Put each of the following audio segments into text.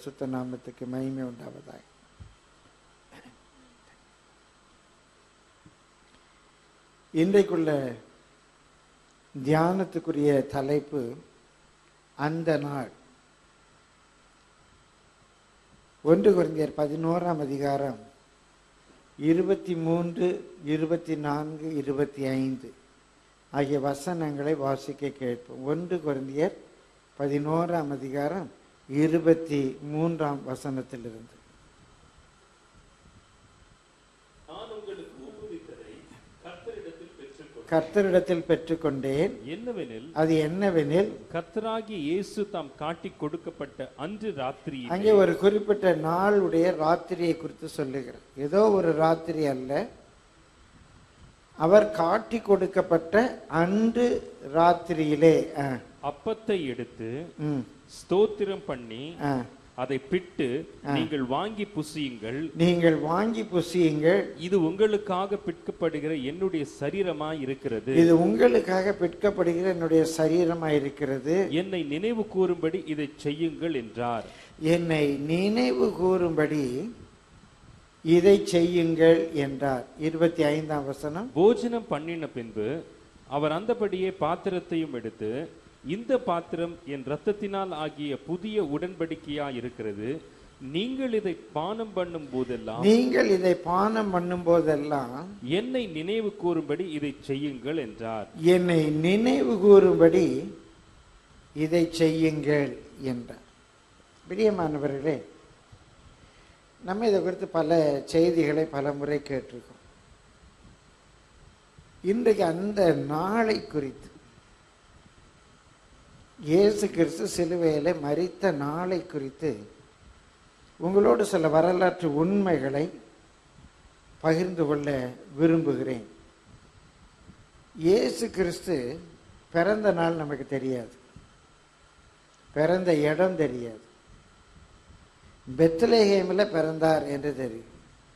பரிசுத்த நாமத்துக்கு மகிமை உண்டாவதாக இன்றைக்குள்ள தியானத்துக்குரிய தலைப்பு அந்த நாள் ஒன்று குறைந்தர் பதினோராம் அதிகாரம் இருபத்தி மூன்று இருபத்தி நான்கு இருபத்தி ஐந்து ஆகிய வசனங்களை வாசிக்க கேட்போம் ஒன்று குறைந்தியர் பதினோராம் அதிகாரம் இருபத்தி மூன்றாம் வசனத்திலிருந்து நான் உங்களுக்கு ஒப்புவித்ததை கர்த்தரிடத்தில் பெற்றுக்கொண்டேன் கர்த்தரிடத்தில் பெற்றுக்கொண்டேன் என்னவெனில் அது என்னவெனில் கர்த்தராகிய இயேசு தாம் காட்டி கொடுக்கப்பட்ட அன்று ராத்திரி அங்கே ஒரு குறிப்பிட்ட நாளுடைய ராத்திரியை குறித்து சொல்லுகிறார் ஏதோ ஒரு ராத்திரி அல்ல அவர் காட்டி கொடுக்கப்பட்ட அன்று ராத்திரியிலே ஆ, அப்பத்தை எடுத்து ம், ஸ்தோத்திரம் பண்ணி ஆ. அதை பிட்டு நீங்கள் வாங்கி புசியுங்கள் நீங்கள் வாங்கி புசியுங்கள் இது உங்களுக்காக பிற்கப்படுகிற என்னுடைய சரீரமாய் இருக்கிறது இது உங்களுக்காக பிற்கப்படுகிற என்னுடைய சரீரமாய் இருக்கிறது என்னை நினைவு கூறும்படி இதை செய்யுங்கள் என்றார் என்னை நினைவு கூறும்படி இதை செய்யுங்கள் என்றார் இருபத்தி ஐந்தாம் வசனம் போஜனம் பண்ணின பின்பு அவர் அந்தபடியே பாத்திரத்தையும் எடுத்து இந்த பாத்திரம் என் இரத்தத்தினால் ஆகிய புதிய உடன்படிக்கையா இருக்கிறது நீங்கள் இதை பானம் பண்ணும் போதெல்லாம் நீங்கள் இதை பானம் பண்ணும் போதெல்லாம் என்னை நினைவு கூறும்படி இதை செய்யுங்கள் என்றார் என்னை நினைவு கூறும்படி இதை செய்யுங்கள் என்றார் பிரியமானவர்களே நம்ம இதை குறித்து பல செய்திகளை பல முறை கேட்டிருக்கோம் இன்றைக்கு அந்த நாளை குறித்து இயேசு கிறிஸ்து சிலுவையிலே மரித்த நாளை குறித்து உங்களோடு சில வரலாற்று உண்மைகளை பகிர்ந்து கொள்ள விரும்புகிறேன் இயேசு கிறிஸ்து பிறந்த நாள் நமக்கு தெரியாது பிறந்த இடம் தெரியாது பெத்லஹேமில் பிறந்தார் என்று தெரியும்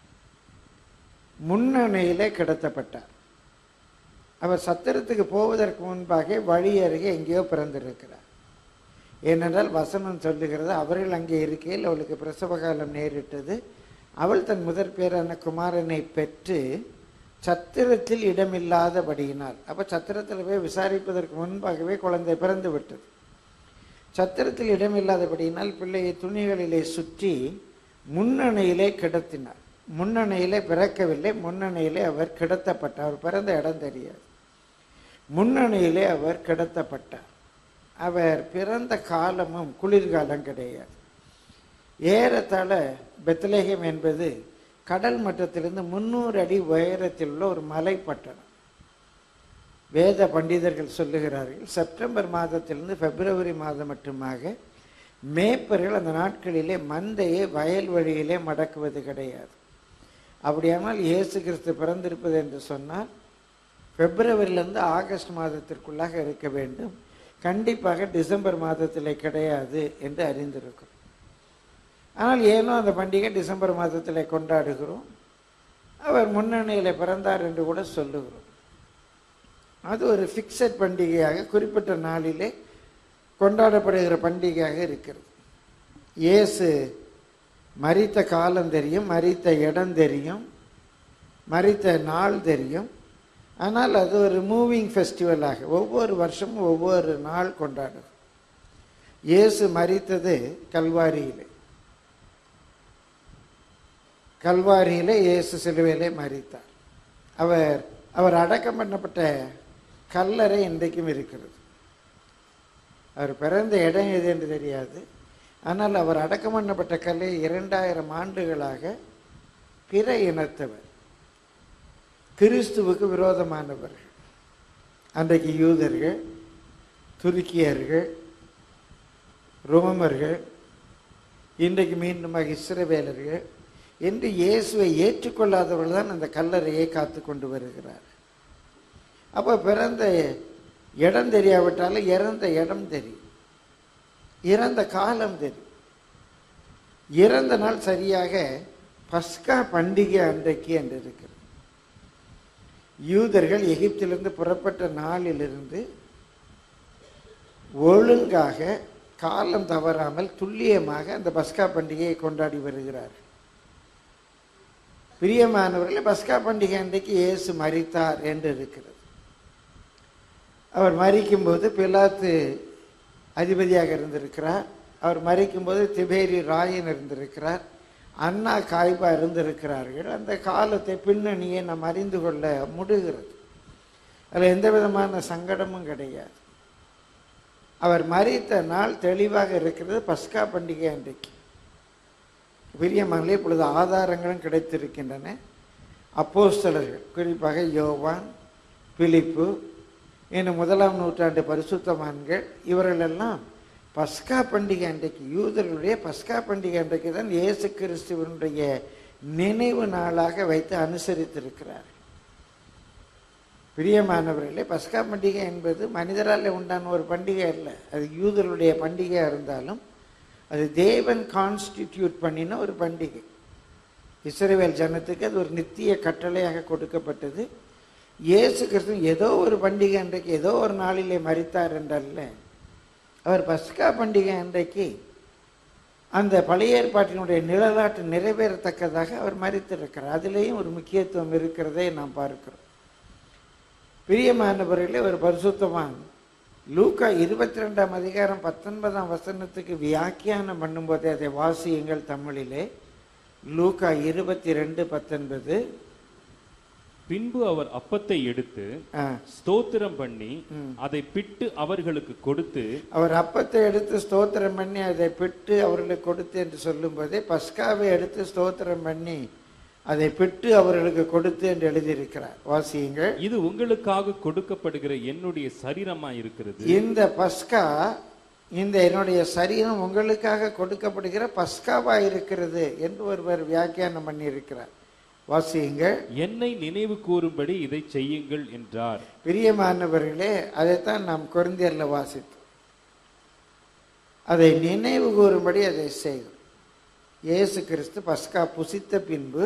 முன்னணியிலே கிடத்தப்பட்டார் அவர் சத்திரத்துக்கு போவதற்கு முன்பாக வழி அருகே எங்கேயோ பிறந்திருக்கிறார் ஏனென்றால் வசனம் சொல்லுகிறது அவர்கள் அங்கே இருக்கையில் அவளுக்கு பிரசவ காலம் நேரிட்டது அவள் தன் முதற் பேரான குமாரனை பெற்று சத்திரத்தில் இடமில்லாதபடியினார் அப்போ சத்திரத்தில் போய் விசாரிப்பதற்கு முன்பாகவே குழந்தை பிறந்து விட்டது சத்திரத்தில் இடமில்லாதபடியினால் பிள்ளையை துணிகளிலே சுற்றி முன்னணையிலே கிடத்தினார் முன்னணையிலே பிறக்கவில்லை முன்னணையிலே அவர் கிடத்தப்பட்டார் அவர் பிறந்த இடம் தெரியாது முன்னணியிலே அவர் கிடத்தப்பட்டார் அவர் பிறந்த காலமும் குளிர்காலம் கிடையாது ஏறத்தாழ பெத்லஹேம் என்பது கடல் மட்டத்திலிருந்து முந்நூறு அடி உயரத்தில் உள்ள ஒரு மலைப்பட்டணம் வேத பண்டிதர்கள் சொல்லுகிறார்கள் செப்டம்பர் மாதத்திலிருந்து பிப்ரவரி மாதம் மட்டுமாக மேய்ப்பர்கள் அந்த நாட்களிலே மந்தையை வயல் வழியிலே மடக்குவது கிடையாது அப்படியானால் இயேசு கிறிஸ்து பிறந்திருப்பது என்று சொன்னால் பிப்ரவரியிலிருந்து ஆகஸ்ட் மாதத்திற்குள்ளாக இருக்க வேண்டும் கண்டிப்பாக டிசம்பர் மாதத்திலே கிடையாது என்று அறிந்திருக்கும் ஆனால் ஏனோ அந்த பண்டிகை டிசம்பர் மாதத்திலே கொண்டாடுகிறோம் அவர் முன்னணியில் பிறந்தார் என்று கூட சொல்லுகிறோம் அது ஒரு ஃபிக்ஸட் பண்டிகையாக குறிப்பிட்ட நாளிலே கொண்டாடப்படுகிற பண்டிகையாக இருக்கிறது இயேசு மரித்த காலம் தெரியும் மரித்த இடம் தெரியும் மரித்த நாள் தெரியும் ஆனால் அது ஒரு மூவிங் ஃபெஸ்டிவலாக ஒவ்வொரு வருஷமும் ஒவ்வொரு நாள் கொண்டாடும் இயேசு மரித்தது கல்வாரியிலே கல்வாரியிலே இயேசு சிலுவையிலே மரித்தார் அவர் அவர் அடக்கம் பண்ணப்பட்ட கல்லறை இன்றைக்கும் இருக்கிறது அவர் பிறந்த இடம் எது என்று தெரியாது ஆனால் அவர் அடக்கம் பண்ணப்பட்ட கல்லை இரண்டாயிரம் ஆண்டுகளாக பிற இனத்தவர் கிறிஸ்துவுக்கு விரோதமானவர்கள் அன்றைக்கு யூதர்கள் துருக்கியர்கள் ரோமர்கள் இன்றைக்கு மீண்டுமாக இஸ்ரவேலர்கள் என்று இயேசுவை ஏற்றுக்கொள்ளாதவர்கள் தான் அந்த கல்லறையை காத்து கொண்டு வருகிறார் அப்போ பிறந்த இடம் தெரியாவிட்டாலும் இறந்த இடம் தெரியும் இறந்த காலம் தெரியும் இறந்த நாள் சரியாக பஸ்கா பண்டிகை அன்றைக்கு என்று இருக்கிறது யூதர்கள் எகிப்திலிருந்து புறப்பட்ட நாளிலிருந்து ஒழுங்காக காலம் தவறாமல் துல்லியமாக அந்த பஸ்கா பண்டிகையை கொண்டாடி வருகிறார் பிரியமானவர்களே பஸ்கா பண்டிகை அன்றைக்கு இயேசு மரித்தார் என்று இருக்கிறது அவர் மரிக்கும்போது பிலாத்து அதிபதியாக இருந்திருக்கிறார் அவர் மரிக்கும்போது திபேரி ராயன் இருந்திருக்கிறார் அண்ணா காய்பா இருந்திருக்கிறார்கள் அந்த காலத்தை பின்னணியை நாம் அறிந்து கொள்ள முடிகிறது அதில் எந்த விதமான சங்கடமும் கிடையாது அவர் மறித்த நாள் தெளிவாக இருக்கிறது பஸ்கா பண்டிகை அன்றைக்கு பிரியமங்களே இப்பொழுது ஆதாரங்களும் கிடைத்திருக்கின்றன அப்போஸ்தலர்கள் குறிப்பாக யோவான் பிலிப்பு இன்னும் முதலாம் நூற்றாண்டு பரிசுத்தவான்கள் இவர்களெல்லாம் பஸ்கா பண்டிகை அன்றைக்கு யூதர்களுடைய பஸ்கா பண்டிகை அன்றைக்கு தான் இயேசு கிறிஸ்துவனுடைய நினைவு நாளாக வைத்து அனுசரித்திருக்கிறார் பிரியமானவர்களே பஸ்கா பண்டிகை என்பது மனிதரால் உண்டான ஒரு பண்டிகை அல்ல அது யூதர்களுடைய பண்டிகையாக இருந்தாலும் அது தேவன் கான்ஸ்டிடியூட் பண்ணின ஒரு பண்டிகை இஸ்ரவேல் ஜனத்துக்கு அது ஒரு நித்திய கட்டளையாக கொடுக்கப்பட்டது இயேசு கிறிஸ்து ஏதோ ஒரு பண்டிகை அன்றைக்கு ஏதோ ஒரு நாளிலே மறித்தார் என்றல்ல அவர் பஸ்கா பண்டிகை அன்றைக்கு அந்த பழைய ஏற்பாட்டினுடைய நிழலாட்டு நிறைவேறத்தக்கதாக அவர் மறித்திருக்கிறார் அதிலேயும் ஒரு முக்கியத்துவம் இருக்கிறதை நாம் பார்க்கிறோம் பிரியமானவர்களே ஒரு பரிசுத்தவான் லூக்கா இருபத்தி ரெண்டாம் அதிகாரம் பத்தொன்பதாம் வசனத்துக்கு வியாக்கியானம் பண்ணும்போதே அதை வாசியுங்கள் தமிழிலே லூக்கா இருபத்தி ரெண்டு பத்தொன்பது பின்பு அவர் அப்பத்தை எடுத்து ஆ, ஸ்தோத்திரம் பண்ணி ம். அதை பிட்டு அவர்களுக்கு கொடுத்து அவர் அப்பத்தை எடுத்து ஸ்தோத்திரம் பண்ணி அதை பிட்டு அவர்களுக்கு கொடுத்து என்று சொல்லும்போதே பஸ்காவை எடுத்து ஸ்தோத்திரம் பண்ணி அதை பிட்டு அவர்களுக்கு கொடுத்து என்று எழுதியிருக்கிறார் வாசியுங்கள் இது உங்களுக்காக கொடுக்கப்படுகிற என்னுடைய சரீரமா இருக்கிறது இந்த பஸ்கா இந்த என்னுடைய சரீரம் உங்களுக்காக கொடுக்கப்படுகிற பஸ்காவா இருக்கிறது என்று ஒருவர் வியாக்கியானம் பண்ணியிருக்கிறார் வாசியுங்கள் என்னை நினைவு கூறும்படி இதை செய்யுங்கள் என்றார் பிரியமானவர்களே அதைத்தான் நாம் குருந்தியர்ல வாசித்தோம் அதை நினைவு கூறும்படி அதை செய்யும் இயேசு கிறிஸ்து பஸ்கா புசித்த பின்பு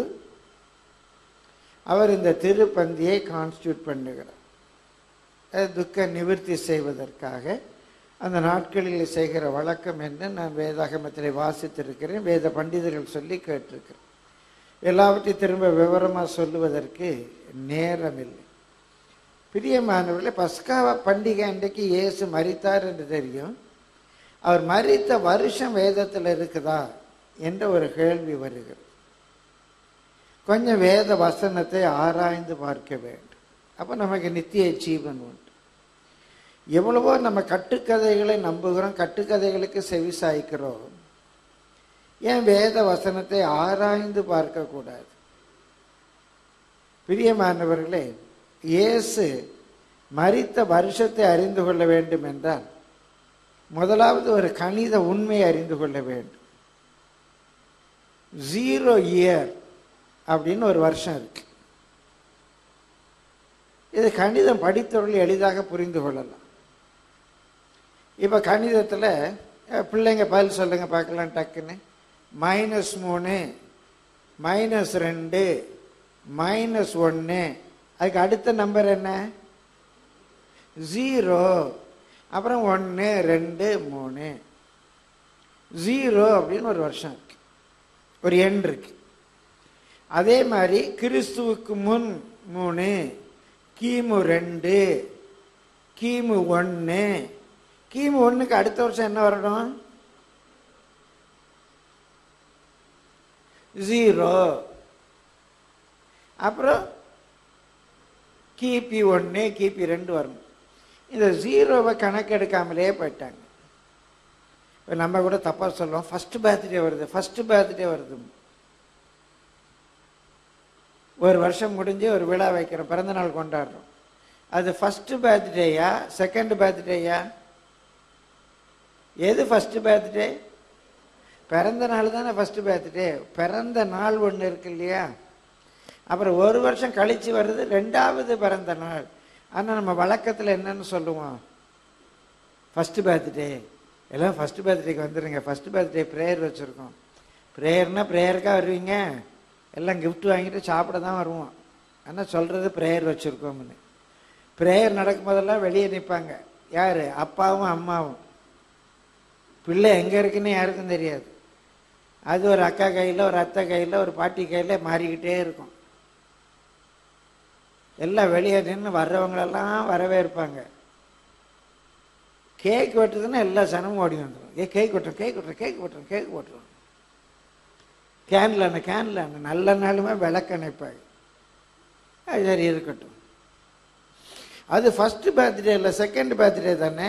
அவர் இந்த திருப்பந்தியை கான்ஸ்டியூட் பண்ணுகிறார் அது துக்க நிவர்த்தி செய்வதற்காக அந்த நாட்களில் செய்கிற வழக்கம் என்று நான் வேதாகமத்தில் வாசித்திருக்கிறேன் வேத பண்டிதர்கள் சொல்லி கேட்டிருக்கிறேன் எல்லாவற்றையும் திரும்ப விவரமாக சொல்லுவதற்கு நேரமில்லை பிரியமானவர்களே பஸ்கா பண்டிகை அன்றைக்கு இயேசு மரித்தார் என்று தெரியும் அவர் மரித்த வருஷம் வேதத்தில் இருக்குதா என்ற ஒரு கேள்வி வருகிறது கொஞ்சம் வேத வசனத்தை ஆராய்ந்து பார்க்க வேண்டும் அப்போ நமக்கு நித்திய ஜீவன் உண்டு எவ்வளவோ நம்ம கட்டுக்கதைகளை நம்புகிறோம் கட்டுக்கதைகளுக்கு செவி சாய்க்கிறோம் ஏன் வேத வசனத்தை ஆராய்ந்து பார்க்கக்கூடாது பிரியமானவர்களே இயேசு மரித்த வருஷத்தை அறிந்து கொள்ள வேண்டும் என்றால் முதலாவது ஒரு கணித உண்மையை அறிந்து கொள்ள வேண்டும் ஜீரோ இயர் அப்படின்னு ஒரு வருஷம் இருக்கு இது கணிதம் படித்தவர்கள் எளிதாக புரிந்து கொள்ளலாம் இப்போ கணிதத்தில் பிள்ளைங்க பதில் சொல்லுங்க பார்க்கலாம் டக்குன்னு மைனஸ் மூணு மைனஸ் ரெண்டு மைனஸ் ஒன்று அதுக்கு அடுத்த நம்பர் என்ன ஜீரோ அப்புறம் ஒன்று ரெண்டு மூணு ஜீரோ அப்படின்னு ஒரு வருஷம் இருக்கு ஒரு எண் இருக்கு அதே மாதிரி கிறிஸ்துவுக்கு முன் மூணு கிமு ரெண்டு கிமு ஒன்று கிமு ஒன்றுக்கு அடுத்த வருஷம் என்ன வரணும் ஜீரோ அப்புறம் கிபி ஒன்று கிபி ரெண்டு வரணும் இந்த ஜீரோவை கணக்கெடுக்காமலே போயிட்டாங்க இப்போ நம்ம கூட தப்பாக சொல்லுவோம் ஃபஸ்ட்டு பர்த்டே வருது ஃபஸ்ட்டு பர்த்டே வருது ஒரு வருஷம் முடிஞ்சு ஒரு விழா வைக்கிறோம் பிறந்த நாள் கொண்டாடுறோம் அது ஃபஸ்ட்டு பர்த்டேயா செகண்ட் பர்த்டேயா எது ஃபஸ்ட்டு பர்த்டே பிறந்த நாள் தானே ஃபஸ்ட்டு பர்த்டே பிறந்த நாள் ஒன்று இருக்கு இல்லையா அப்புறம் ஒரு வருஷம் கழிச்சு வருது ரெண்டாவது பிறந்த நாள் ஆனால் நம்ம வழக்கத்தில் என்னன்னு சொல்லுவோம் ஃபஸ்ட்டு பர்த்டே எல்லாம் ஃபஸ்ட்டு பர்த்டேக்கு வந்துடுங்க ஃபஸ்ட்டு பர்த்டே ப்ரேயர் வச்சுருக்கோம் ப்ரேயர்னால் ப்ரேயருக்காக வருவீங்க எல்லாம் gift வாங்கிட்டு சாப்பிட தான் வருவோம் ஆனால் சொல்கிறது ப்ரேயர் வச்சுருக்கோம்னு ப்ரேயர் நடக்கும் போதெல்லாம் வெளியே நிற்பாங்க யார் அப்பாவும் அம்மாவும் பிள்ளை எங்கே இருக்குன்னு யாருக்கும் தெரியாது அது ஒரு அக்கா கையில் ஒரு அத்தை கையில் ஒரு பாட்டி கையில் மாறிக்கிட்டே இருக்கும் எல்லாம் வெளியே நின்று வர்றவங்களெல்லாம் வரவேற்பாங்க கேக் வெட்டுறதுன்னா எல்லா சனமும் ஓடி வந்துடும் ஏ கேக் வெட்டுறோம் கேக் வெட்டுறோம் கேக் வெட்டுறோம் கேக் வெட்டுறோம் கேனில் அண்ணன் கேனில் அண்ணன் நல்ல நாளுமே விளக்கணைப்பாங்க அது சரி இருக்கட்டும் அது ஃபர்ஸ்ட் பர்த்டே இல்லை செகண்ட் பர்த்டே தானே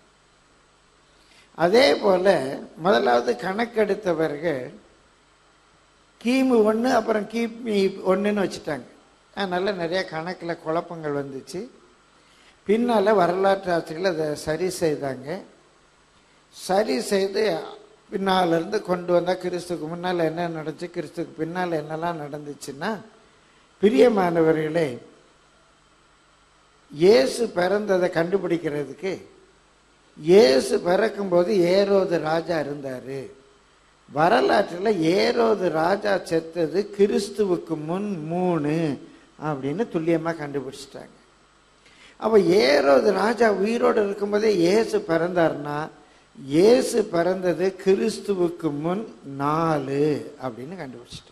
அதே போல முதலாவது கணக்கெடுத்தவர்கள் கிமு ஒன்று அப்புறம் கிமி ஒன்றுன்னு வச்சுட்டாங்க அதனால நிறைய கணக்கில் குழப்பங்கள் வந்துச்சு பின்னால் வரலாற்று ஆசிரியர்கள் அதை சரி செய்தாங்க சரி செய்து பின்னால இருந்து கொண்டு வந்தால் கிறிஸ்துக்கு முன்னால் என்ன நடந்துச்சு கிறிஸ்துக்கு பின்னால் என்னெல்லாம் நடந்துச்சுன்னா பிரியமானவர்களே இயேசு பிறந்ததை கண்டுபிடிக்கிறதுக்கு இயேசு பிறக்கும்போது ஏரோது ராஜா இருந்தார் வரலாற்றில் ஏரோது ராஜா செத்தது கிறிஸ்துவுக்கு முன் மூணு அப்படின்னு துல்லியமாக கண்டுபிடிச்சிட்டாங்க அப்போ ஏரோது ராஜா உயிரோடு இருக்கும்போதே இயேசு பிறந்தார்னா இயேசு பிறந்தது கிறிஸ்துவுக்கு முன் நாலு அப்படின்னு கண்டுபிடிச்சிட்டாங்க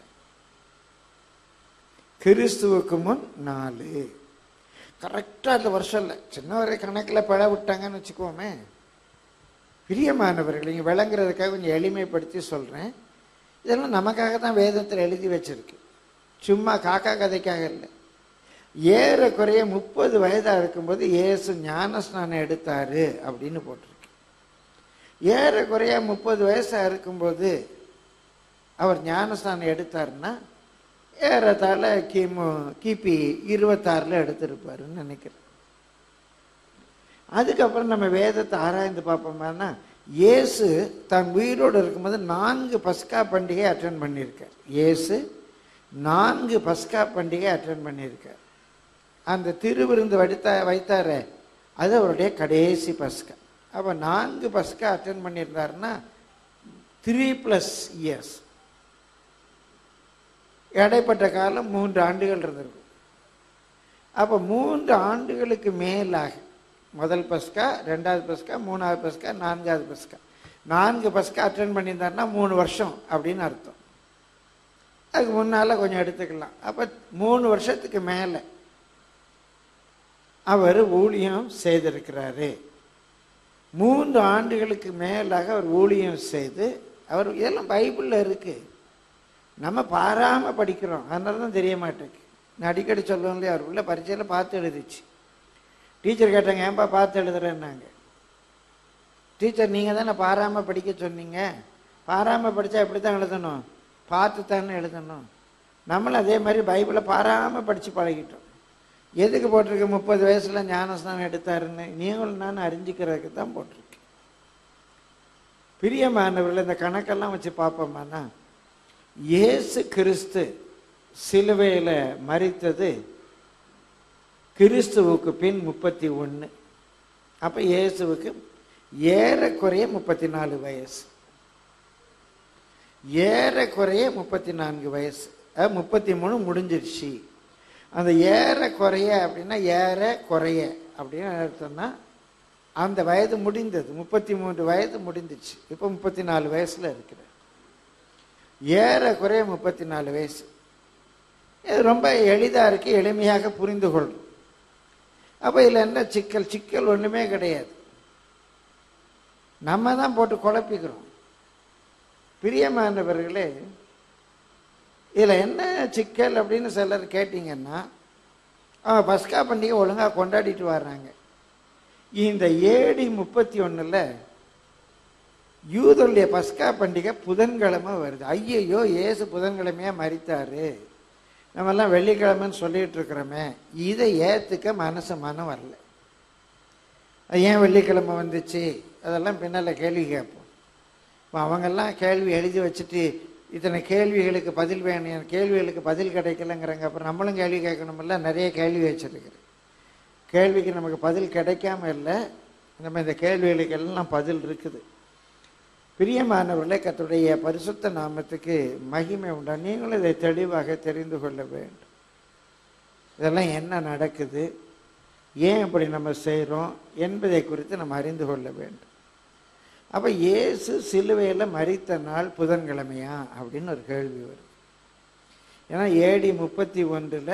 கிறிஸ்துவுக்கு முன் நாலு கரெக்டாக அந்த வருஷம் இல்லை சின்ன வரை கணக்கில் பிழை விட்டாங்கன்னு வச்சுக்கோமே பிரியமானவர்கள் நீங்கள் விளங்குறதுக்காக கொஞ்சம் எளிமைப்படுத்தி சொல்கிறேன் இதெல்லாம் நமக்காக தான் வேதத்தில் எழுதி வச்சிருக்கு சும்மா காக்கா கதைக்காக இல்லை ஏறக்குறைய முப்பது வயதாக இருக்கும்போது இயேசு ஞானஸ்நானம் எடுத்தாரு அப்படின்னு போட்டிருக்கு ஏறக்குறைய முப்பது வயசாக இருக்கும்போது அவர் ஞானஸ்நானம் எடுத்தாருன்னா ஏறத்தாழ கிமு கிபி இருபத்தாறில் எடுத்திருப்பாருன்னு நினைக்கிறேன் அதுக்கப்புறம் நம்ம வேதத்தை ஆராய்ந்து பார்ப்போம்னா இயேசு தன் உயிரோடு இருக்கும்போது நான்கு பஸ்கா பண்டிகை அட்டன் பண்ணியிருக்கார் இயேசு நான்கு பஸ்கா பண்டிகை அட்டன் பண்ணியிருக்கார் அந்த திருவிருந்து வடித்தா வைத்தாரே அது அவருடைய கடைசி பஸ்கா அப்போ நான்கு பஸ்கா அட்டன் பண்ணியிருந்தாருன்னா த்ரீ ப்ளஸ் இயர்ஸ் இடைப்பட்ட காலம் மூன்று ஆண்டுகள் இருந்திருக்கும் அப்போ மூன்று ஆண்டுகளுக்கு மேலாக முதல் பஸ்கா ரெண்டாவது பஸ்கா மூணாவது பஸ்கா நான்காவது பஸ்கா நான்கு பஸ்கா அட்டன் பண்ணியிருந்தாருன்னா மூணு வருஷம் அப்படின்னு அர்த்தம் அதுக்கு முன்னால் கொஞ்சம் எடுத்துக்கலாம் அப்போ மூணு வருஷத்துக்கு மேலே அவர் ஊழியம் செய்திருக்கிறாரு மூன்று ஆண்டுகளுக்கு மேலாக அவர் ஊழியம் செய்து அவர் இதெல்லாம் பைபிளில் இருக்குது நம்ம பாராமல் படிக்கிறோம் அதனால தான் தெரிய மாட்டேங்குது நான் அடிக்கடி சொல்லுவோம் இல்லையா அவர் உள்ள பரீட்சையில் பார்த்து எழுதிச்சு டீச்சர் கேட்டாங்க ஏன்பா பார்த்து எழுதுறேன்னாங்க டீச்சர் நீங்கள் தானே பாராமல் படிக்க சொன்னீங்க பாராமல் படித்தா எப்படி தான் எழுதணும் பார்த்து தானே எழுதணும் நம்மளும் அதே மாதிரி பைபிளை பாராமல் படித்து பழகிட்டோம் எதுக்கு போட்டிருக்கு முப்பது வயசில் ஞானஸ்நானம் எடுத்தாருன்னு நீங்களும் நான் அறிஞ்சிக்கிறதுக்கு தான் போட்டிருக்கு பிரியமானவர்கள் இந்த கணக்கெல்லாம் வச்சு பார்ப்போமானா இயேசு கிறிஸ்து சிலுவையில் மறித்தது கிறிஸ்துவுக்கு பின் முப்பத்தி ஒன்று அப்போ இயேசுவுக்கு ஏறக்குறைய முப்பத்தி நாலு வயசு ஏறக்குறைய முப்பத்தி நான்கு வயசு அஹ் முப்பத்தி மூணு முடிஞ்சிருச்சு அந்த ஏறக்குறைய அப்படின்னா ஏற குறைய அப்படின்னு அர்த்தம்னா அந்த வயது முடிந்தது முப்பத்தி மூன்று வயது முடிந்துச்சு இப்போ முப்பத்தி நாலு வயசில் இருக்கிற ஏறக்குறைய முப்பத்தி நாலு வயசு இது ரொம்ப எளிதாக இருக்கு எளிமையாக புரிந்து கொள்ளும் அப்போ இதில் என்ன சிக்கல் சிக்கல் ஒன்றுமே கிடையாது நம்ம தான் போட்டு குழப்பிக்கிறோம் பிரியமானவர்களே இதில் என்ன சிக்கல் அப்படின்னு சிலர் கேட்டிங்கன்னா அவன் பஸ்கா பண்டிகை ஒழுங்காக கொண்டாடிட்டு வர்றாங்க இந்த ஏடி முப்பத்தி ஒன்றில் யூதருடைய பஸ்கா பண்டிகை புதன்கிழமை வருது ஐயையோ ஏசு புதன்கிழமையாக மறித்தாரு நம்மெல்லாம் வெள்ளிக்கிழமைன்னு சொல்லிட்டு இருக்கிறோமே இதை ஏற்றுக்க மனசு மனம் வரல அது ஏன் வெள்ளிக்கிழமை வந்துச்சு அதெல்லாம் பின்னால் கேள்வி கேட்போம் இப்போ அவங்கெல்லாம் கேள்வி எழுதி வச்சுட்டு இத்தனை கேள்விகளுக்கு பதில் வேணும் என் கேள்விகளுக்கு பதில் கிடைக்கலங்கிறாங்க அப்புறம் நம்மளும் கேள்வி கேட்கணுமில்ல நிறைய கேள்வி வச்சிருக்கிறேன் கேள்விக்கு நமக்கு பதில் கிடைக்காம இல்லை நம்ம இந்த கேள்விகளுக்கு எல்லாம் பதில் இருக்குது பிரியமானவர்களே கத்துடைய பரிசுத்த நாமத்துக்கு மகிமை உண்டா நீங்களும் இதை தெளிவாக தெரிந்து கொள்ள வேண்டும் இதெல்லாம் என்ன நடக்குது ஏன் இப்படி நம்ம செய்கிறோம் என்பதை குறித்து நம்ம அறிந்து கொள்ள வேண்டும் அப்போ இயேசு சிலுவையில் மரித்த நாள் புதன்கிழமையா அப்படின்னு ஒரு கேள்வி வருது ஏன்னா ஏடி முப்பத்தி ஒன்றில்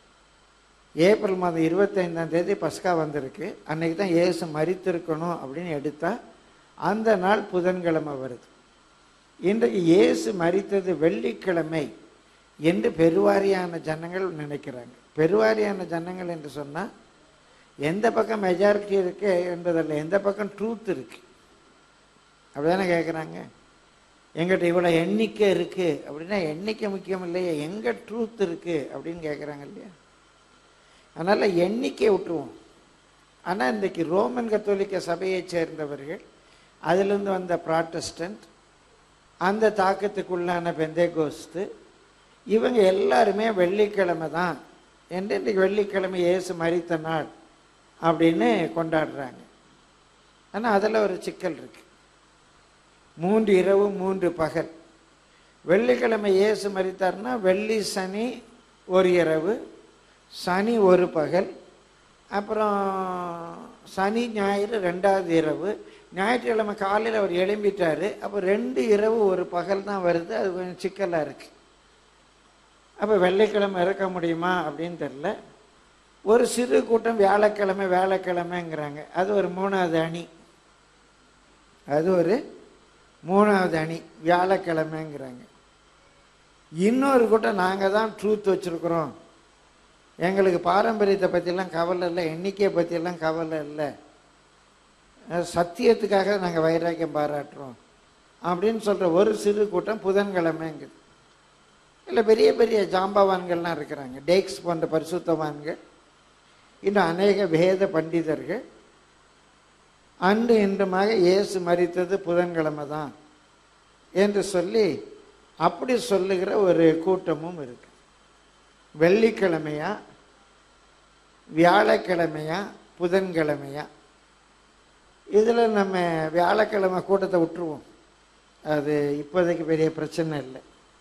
ஏப்ரல் மாதம் இருபத்தைந்தாம் தேதி பஸ்கா வந்திருக்கு அன்னைக்கு தான் இயேசு மரித்திருக்கணும் அப்படின்னு எடுத்தா அந்த நாள் புதன்கிழமை வருது இன்றைக்கு இயேசு மரித்தது வெள்ளிக்கிழமை என்று பெருவாரியான ஜனங்கள் நினைக்கிறாங்க பெருவாரியான ஜனங்கள் என்று சொன்னால் எந்த பக்கம் மெஜாரிட்டி இருக்கு என்பதல்ல எந்த பக்கம் ட்ரூத் இருக்கு அப்படிதானே கேட்குறாங்க எங்கிட்ட இவ்வளோ எண்ணிக்கை இருக்கு அப்படின்னா எண்ணிக்கை முக்கியம் இல்லையா எங்கே ட்ரூத் இருக்கு அப்படின்னு கேட்குறாங்க இல்லையா அதனால் எண்ணிக்கை விட்டுருவோம் ஆனால் இன்றைக்கி ரோமன் கத்தோலிக்க சபையைச் சேர்ந்தவர்கள் அதிலிருந்து வந்த ப்ராட்டஸ்டன்ட் அந்த தாக்கத்துக்குள்ளான பெந்தேகோஸ்து இவங்க எல்லாருமே வெள்ளிக்கிழமை தான் என்று இன்றைக்கி வெள்ளிக்கிழமை இயேசு மரித்த நாள் அப்படின்னு கொண்டாடுறாங்க ஆனால் அதில் ஒரு சிக்கல் இருக்கு மூன்று இரவு மூன்று பகல் வெள்ளிக்கிழமை இயேசு மரித்தார்னா வெள்ளி சனி ஒரு இரவு சனி ஒரு பகல் அப்புறம் சனி ஞாயிறு ரெண்டாவது இரவு ஞாயிற்றுக்கிழமை காலையில் அவர் எழும்பிட்டார் அப்போ ரெண்டு இரவு ஒரு பகல் தான் வருது அது கொஞ்சம் சிக்கலாக இருக்குது அப்போ வெள்ளிக்கிழமை இருக்க முடியுமா அப்படின்னு தெரில ஒரு சிறு கூட்டம் வியாழக்கிழமை வேலைக்கிழமைங்கிறாங்க அது ஒரு மூணாவது அணி அது ஒரு மூணாவது அணி வியாழக்கிழமைங்கிறாங்க இன்னொரு கூட்டம் நாங்கள் தான் ட்ரூத் வச்சுருக்குறோம் எங்களுக்கு பாரம்பரியத்தை பற்றிலாம் கவலை இல்லை எண்ணிக்கையை பற்றியெல்லாம் கவலை இல்லை அஹ் சத்தியத்துக்காக நாங்கள் வைராக்கியம் பாராட்டுறோம் அப்படின்னு சொல்கிற ஒரு சிறு கூட்டம் புதன்கிழமைங்குது இல்லை பெரிய பெரிய ஜாம்பவான்கள்லாம் இருக்கிறாங்க டேக்ஸ் போன்ற பரிசுத்தவான்கள் இன்னும் அநேக வேத பண்டிதர்கள் அன்று இன்றுமாக இயேசு மரித்தது புதன்கிழமை தான் என்று சொல்லி அப்படி சொல்லுகிற ஒரு கூட்டமும் இருக்கு வெள்ளிக்கிழமையா வியாழக்கிழமையா புதன்கிழமையா இதில் நம்ம வியாழக்கிழமை கூட்டத்தை விட்டுருவோம் அது இப்போதைக்கு பெரிய பிரச்சனை இல்லை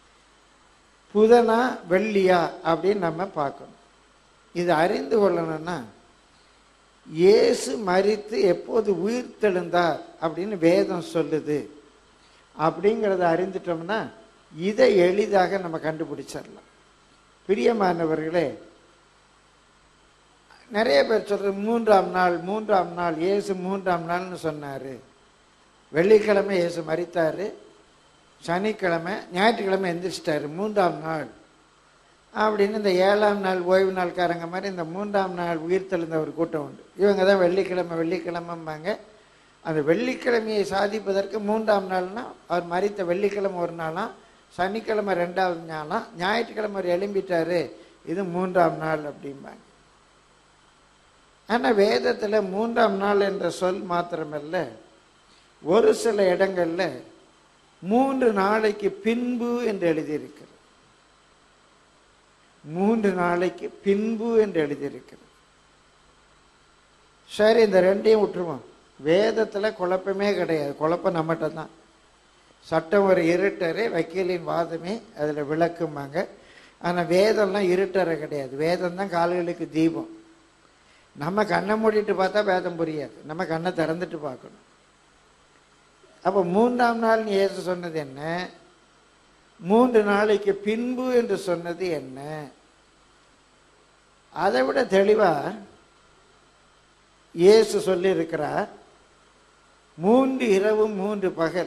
புதனா வெள்ளியா அப்படின்னு நம்ம பார்க்கணும் இது அறிந்து கொள்ளணும்னா இயேசு மரித்து எப்போது உயிர் தெழுந்தார் அப்படின்னு வேதம் சொல்லுது அப்படிங்கிறத அறிந்துட்டோம்னா இதை எளிதாக நம்ம கண்டுபிடிச்சிடலாம் பிரியமானவர்களே நிறைய பேர் சொல்றது மூன்றாம் நாள் மூன்றாம் நாள் இயேசு மூன்றாம் நாள்னு சொன்னார் வெள்ளிக்கிழமை இயேசு மரித்தார் சனிக்கிழமை ஞாயிற்றுக்கிழமை எந்திரிச்சிட்டாரு மூன்றாம் நாள் அப்படின்னு இந்த ஏழாம் நாள் ஓய்வு நாள்காரங்க மாதிரி இந்த மூன்றாம் நாள் உயிர் தெழுந்த ஒரு கூட்டம் உண்டு இவங்க தான் வெள்ளிக்கிழமை வெள்ளிக்கிழமைம்பாங்க அந்த வெள்ளிக்கிழமையை சாதிப்பதற்கு மூன்றாம் நாள்னா அவர் மறித்த வெள்ளிக்கிழமை ஒரு நாளாம் சனிக்கிழமை ரெண்டாவது நாளாம் ஞாயிற்றுக்கிழமை அவர் எழும்பிட்டாரு இது மூன்றாம் நாள் அப்படிம்பாங்க ஆனால் வேதத்தில் மூன்றாம் நாள் என்ற சொல் மாத்திரமல்ல ஒரு சில இடங்கள்ல மூன்று நாளைக்கு பின்பு என்று எழுதியிருக்கிறது மூன்று நாளைக்கு பின்பு என்று எழுதியிருக்கிறது சரி இந்த ரெண்டையும் விட்டுருவோம் வேதத்துல குழப்பமே கிடையாது குழப்பம் நம்மகிட்ட தான் சட்டம் ஒரு இருட்டரு வக்கீலின் வாதமே அதில் விளக்குமாங்க ஆனால் வேதம்லாம் இருட்டறை கிடையாது வேதம் தான் கால்களுக்கு தீபம் நம்ம கண்ணை மூடிட்டு பார்த்தா வேதம் புரியாது நம்ம கண்ணை திறந்துட்டு பார்க்கணும் அப்போ மூன்றாம் நாள் இயேசு சொன்னது என்ன மூன்று நாளைக்கு பின்பு என்று சொன்னது என்ன அதை விட தெளிவா இயேசு சொல்லியிருக்கிறார் மூன்று இரவு மூன்று பகல்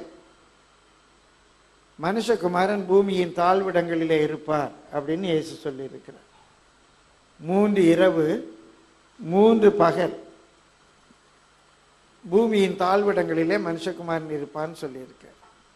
மனுஷகுமாரன் பூமியின் தாழ்விடங்களிலே இருப்பார் அப்படின்னு இயேசு சொல்லியிருக்கிறார் மூன்று இரவு மூன்று பகல் பூமியின் தாழ்விடங்களிலே மனுஷகுமாரன் இருப்பான்னு சொல்லியிருக்கார்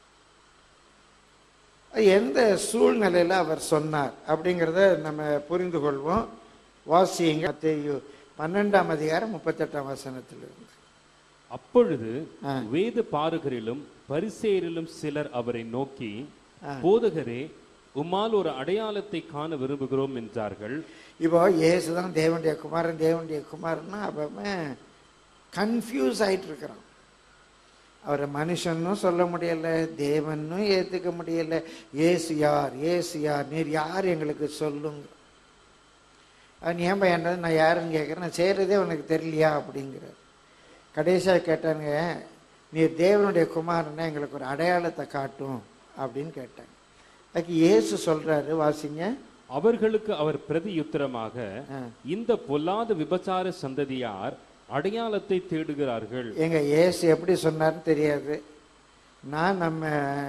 எந்த சூழ்நிலையில அவர் சொன்னார் அப்படிங்கிறத நம்ம புரிந்து கொள்வோம் வாசியுங்க மத்தேயு பன்னெண்டாம் அதிகாரம் முப்பத்தெட்டாம் வசனத்திலிருந்து அப்பொழுது ஆ. வேத பாரகரிலும் பரிசேயரிலும் சிலர் அவரை நோக்கி ஆ. போதகரே உம்மால் ஒரு அடையாளத்தை காண விரும்புகிறோம் என்றார்கள் இப்போ இயேசு தான் தேவனுடைய குமாரன் தேவனுடைய குமாரன்னா அவன் கன்ஃபியூஸ் ஆயிட்டு இருக்கிறான் அவரை மனுஷன்னும் சொல்ல முடியல தேவனும் ஏத்துக்க முடியல ஏசு யார் ஏசு யார் நீர் யார் எங்களுக்கு சொல்லுங்க அவன் ஏன் பையன்றது நான் யாருன்னு கேட்குறேன் நான் செய்கிறதே உனக்கு தெரியலையா அப்படிங்கிறார் கடைசியாக கேட்டானுங்க நீர் தேவனுடைய குமாரனை எங்களுக்கு ஒரு அடையாளத்தை காட்டும் அப்படின்னு கேட்டாங்க அதுக்கு இயேசு சொல்றாரு வாசிங்க அவர்களுக்கு அவர் பிரதியுத்தரமாக ஆ. இந்த இந்த பொல்லாத விபச்சார சந்ததியார் அடையாளத்தை தேடுகிறார்கள் எங்க இயேசு எப்படி சொன்னார்னு தெரியாது நான் நம்ம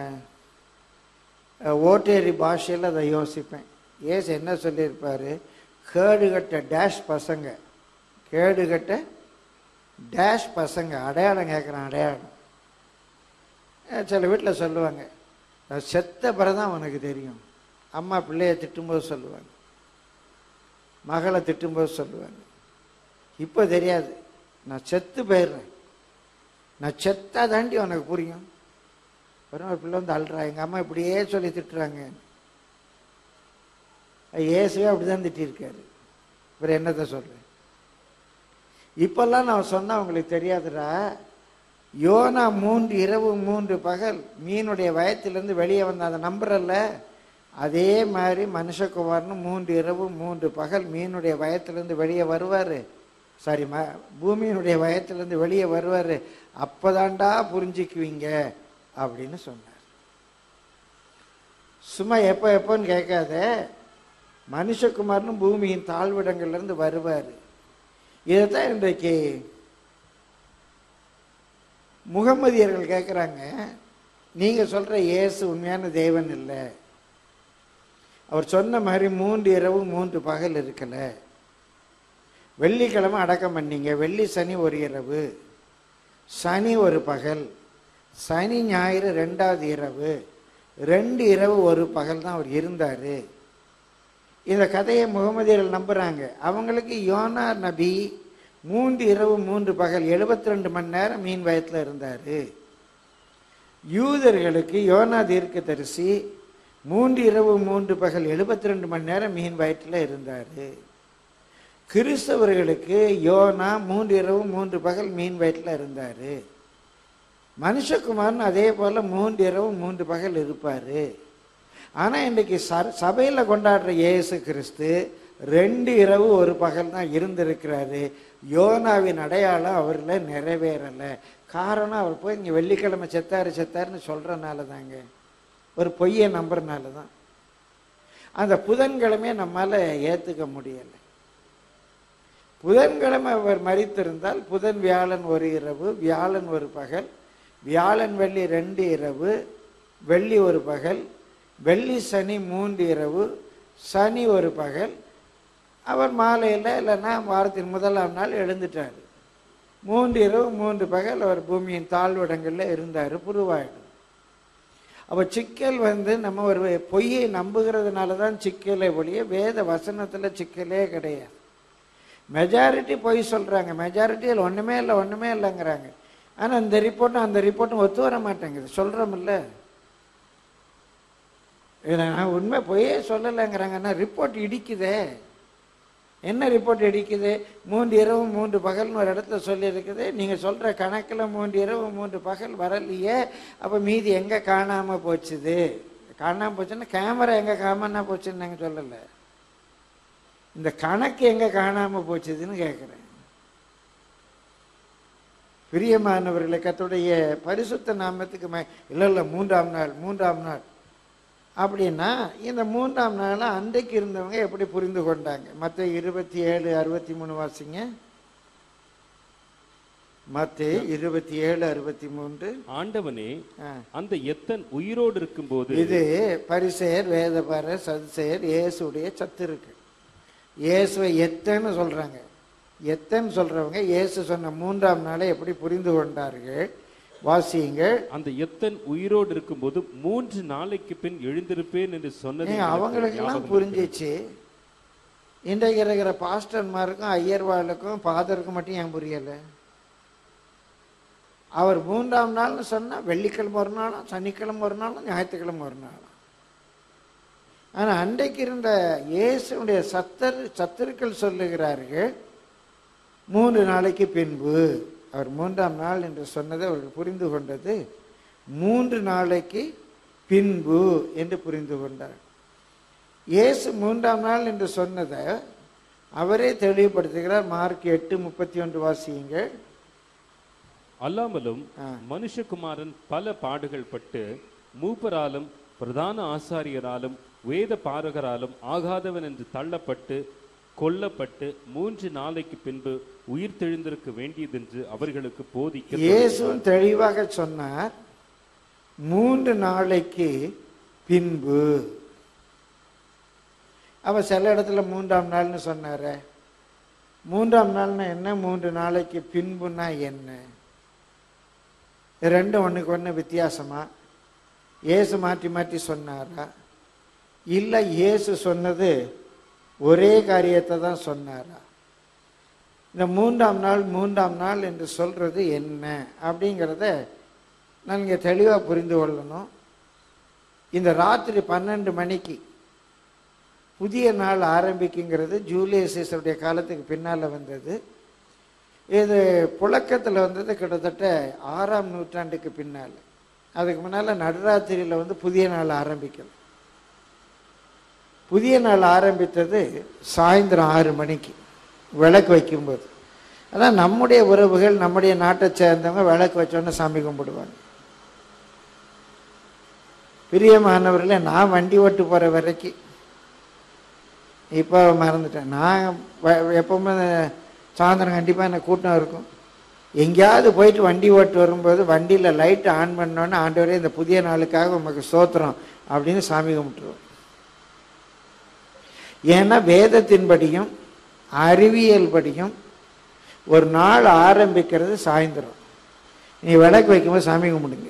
அஹ், ஓட்டேரி பாஷையில் அதை யோசிப்பேன் இயேசு என்ன சொல்லியிருப்பாரு கேடுகட்ட டேஷ் பசங்க கேடுகட்ட டேஷ் பசங்க அடையாளம் கேட்குறான் அடையாளம் அஹ், சில வீட்டில் சொல்லுவாங்க நான் செத்த பிறதான் உனக்கு தெரியும் அம்மா பிள்ளைய திட்டும்போது சொல்லுவாங்க மகளை திட்டும்போது சொல்லுவாங்க இப்போ தெரியாது நான் செத்து போயிடுறேன் நான் செத்தா தாண்டி உனக்கு புரியும் வரும் ஒரு பிள்ளை வந்து அழுறா எங்கள் அம்மா இப்படியே சொல்லி திட்டுறாங்க இயேசுவே அப்படிதான் திட்டிருக்காரு இவர் என்னத்தை சொல்றேன் இப்பெல்லாம் நான் சொன்னா உங்களுக்கு தெரியாதுடா யோனா மூன்று இரவு மூன்று பகல் மீனுடைய வயத்திலிருந்து வெளியே வந்த அதை நம்புறல்ல அதே மாதிரி மனுஷகுமாரனு மூன்று இரவு மூன்று பகல் மீனுடைய வயத்திலிருந்து வெளியே வருவார் சாரி ம பூமியினுடைய வயத்திலிருந்து வெளியே வருவார் அப்போதாண்டா புரிஞ்சுக்குவீங்க அப்படின்னு சொன்னார் சும்மா எப்போ எப்போன்னு கேட்காத மனுஷகுமாரனும் பூமியின் தாழ்விடங்கள்லேருந்து வருவார் இதைத்தான் இன்றைக்கு முகமதியர்கள் கேட்குறாங்க நீங்கள் சொல்கிற இயேசு உண்மையான தேவன் இல்லை அவர் சொன்ன மாதிரி மூன்று இரவு மூன்று பகல் இருக்கல வெள்ளிக்கிழமை அடக்கம் பண்ணீங்க வெள்ளி சனி ஒரு இரவு சனி ஒரு பகல் சனி ஞாயிறு ரெண்டாவது இரவு ரெண்டு இரவு ஒரு பகல் தான் அவர் இருந்தார் இந்த கதையை முகமதியர்கள் நம்புகிறாங்க அவங்களுக்கு யோனா நபி மூன்று இரவு மூன்று பகல் 72 ரெண்டு மணி நேரம் மீன் வயத்தில் இருந்தார் யூதர்களுக்கு யோனா தீர்க்கதரிசி மூன்று இரவு மூன்று பகல் 72 ரெண்டு மணி நேரம் மீன் வயிற்றில் இருந்தார் கிறிஸ்தவர்களுக்கு யோனா மூன்று இரவு மூன்று பகல் மீன் வயிற்றில் இருந்தார் மனுஷகுமாரன் அதே போல் மூன்று இரவு மூன்று பகல் இருப்பார் ஆனால் இன்றைக்கி ச சபையில் கொண்டாடுற இயேசு கிறிஸ்து ரெண்டு இரவு ஒரு பகல் தான் இருந்திருக்கிறாரு யோனாவின் அடையாளம் அவரில் நிறைவேறலை காரணம் அவர் போய் இங்கே வெள்ளிக்கிழமை செத்தாரு செத்தாருன்னு சொல்கிறனால தாங்க ஒரு பொய்யை நம்புறனால தான் அந்த புதன்கிழமையை நம்மால் ஏற்றுக்க முடியலை புதன்கிழமை அவர் மறித்திருந்தால் புதன் வியாழன் ஒரு இரவு வியாழன் ஒரு பகல் வியாழன் வெள்ளி ரெண்டு இரவு வெள்ளி ஒரு பகல் வெள்ளி சனி மூன்று இரவு சனி ஒரு பகல் அவர் மாலையில் இல்லைன்னா வாரத்தின் முதலாம் நாள் எழுந்துட்டார் மூன்று இரவு மூன்று பகல் அவர் பூமியின் தாழ்விடங்களில் இருந்தார் புருவாயிடும் அப்போ சிக்கல் வந்து நம்ம ஒரு பொய்யை நம்புகிறதுனால தான் சிக்கலே ஒழிய வேத வசனத்தில் சிக்கலே கிடையாது மெஜாரிட்டி பொய் சொல்கிறாங்க மெஜாரிட்டியில் ஒன்றுமே இல்லை ஒன்றுமே இல்லைங்கிறாங்க ஆனால் இந்த ரிப்போர்ட்டும் அந்த ரிப்போர்ட்டும் ஒத்து வர மாட்டேங்குது சொல்கிறோமில்ல இதை நான் உண்மை பொய்யே சொல்லலைங்கிறாங்க ஆனால் ரிப்போர்ட் இடிக்குதே என்ன ரிப்போர்ட் இடிக்குது மூன்று இரவு மூன்று பகல்னு ஒரு இடத்துல சொல்லியிருக்குது நீங்கள் சொல்கிற கணக்கில் மூன்று இரவு மூன்று பகல் வரலையே அப்போ மீதி எங்கே காணாமல் போச்சுது காணாமல் போச்சுன்னா கேமரா எங்கே காணாமல் போச்சுன்னு நாங்கள் சொல்லலை இந்த கணக்கு எங்கே காணாமல் போச்சுதுன்னு கேட்குறேன் பிரியமானவர்களை கத்துடைய பரிசுத்த நாமத்துக்கு ம இல்லை இல்லை மூன்றாம் நாள் மூன்றாம் நாள் அப்படின்னா இந்த மூன்றாம் நாள் அன்றைக்கு இருந்தவங்க எப்படி புரிந்து கொண்டாங்க மற்ற இருபத்தி ஏழு அறுபத்தி மூணு வாசிங்க மற்ற இருபத்தி ஏழு அறுபத்தி மூன்று ஆண்டவனே ஆ. அந்த எத்தன் உயிரோடு இருக்கும்போது இது பரிசெயர் வேதபார சதுசெயர் இயேசுடைய சத்து இருக்கு இயேசுவை எத்தன்னு சொல்றாங்க எத்தன்னு சொல்றவங்க இயேசு சொன்ன மூன்றாம் நாளை எப்படி புரிந்து கொண்டார்கள் வாசியுங்கள் அந்த எத்தன் உயிரோடு இருக்கும்போது மூன்று நாளைக்கு பின் எழுந்திருப்பேன் என்று சொன்னது ஏங்க, எனக்கு அவங்களுக்கெல்லாம் ஞாபகம் புரிஞ்சிச்சு இன்றைக்கு இருக்கிற பாஸ்டர்மாருக்கும் ஐயர்வாளுக்கும் ஃபாதருக்கும் மட்டும் ஏன் புரியலை அவர் மூன்றாம் நாள்னு சொன்னால் வெள்ளிக்கிழமை ஒரு நாளும் சனிக்கிழமை ஒரு நாளும் ஞாயிற்றுக்கிழமை ஒரு நாளும் ஆனால் அன்றைக்கு இருந்த இயேசுடைய சத்தர் சத்துருக்கள் சொல்லுகிறார்கள் மூன்று நாளைக்கு பின்பு அவர் மூன்றாம் நாள் என்று சொன்னதை அவர்கள் புரிந்து கொண்டது மூன்று நாளைக்கு பின்பு என்று புரிந்து கொண்டார் இயேசு மூன்றாம் நாள் என்று சொன்னதை அவரே தெளிவுபடுத்துகிறார் மார்க் எட்டு முப்பத்தி ஒன்று வாசியுங்கள் அல்லாமலும் மனுஷகுமாரன் பல பாடுகள் பட்டு மூப்பராலும் பிரதான ஆசாரியராலும் வேத பாரகராலும் ஆகாதவன் என்று தள்ளப்பட்டு கொல்லப்பட்டு மூன்று நாளைக்கு பின்பு உயிர் தெழுந்திருக்க வேண்டியதென்று அவர்களுக்கு போதிக்க இயேசுவும் தெளிவாக சொன்னார் மூன்று நாளைக்கு பின்பு அவ சில இடத்துல மூன்றாம் நாள்னு சொன்னாரே மூன்றாம் நாள்னா என்ன மூன்று நாளைக்கு பின்புனா என்ன இது ரெண்டும் ஒண்ணுக்கு ஒன்று வித்தியாசமா இயேசு மாற்றி மாற்றி சொன்னாரா இல்லை இயேசு சொன்னது ஒரே காரியத்தை தான் சொன்னாரா இந்த மூன்றாம் நாள் மூன்றாம் நாள் என்று சொல்றது என்ன அப்படிங்கிறத நான் இங்கே தெளிவாக புரிந்து கொள்ளணும் இந்த ராத்திரி பன்னெண்டு மணிக்கு புதிய நாள் ஆரம்பிக்குங்கிறது ஜூலியஸ் சீசருடைய காலத்துக்கு பின்னால் வந்தது இது புழக்கத்தில் வந்தது கிட்டத்தட்ட ஆறாம் நூற்றாண்டுக்கு பின்னால் அதுக்கு முன்னால் நடுராத்திரியில் வந்து புதிய நாள் ஆரம்பிக்கல புதிய நாள் ஆரம்பித்தது சாயந்தரம் ஆறு மணிக்கு விளக்கு வைக்கும்போது அதான் நம்முடைய உறவுகள் நம்முடைய நாட்டை சேர்ந்தவங்க விளக்கு வச்சோன்னு சாமி கும்பிடுவாங்க பிரியமானவர்களே நான் வண்டி ஓட்டு போகிற வரைக்கும் இப்போ மறந்துட்டேன் நான் வ- எப்பவுமே சாயந்தரம் கண்டிப்பாக எனக்கு கூட்டம் இருக்கும் எங்கேயாவது போயிட்டு வண்டி ஓட்டு வரும்போது வண்டியில் லைட் ஆன் பண்ணோன்னே ஆண்டவரே இந்த புதிய நாளுக்காக உமக்கு சோத்திரம் அப்படின்னு சாமி கும்பிட்டுருவோம் ஏன்னா வேதத்தின்படியும் அறிவியல் படியும் ஒரு நாள் ஆரம்பிக்கிறது சாயந்தரம் நீ விளக்கு வைக்கும்போது சாமி கும்பிடுங்க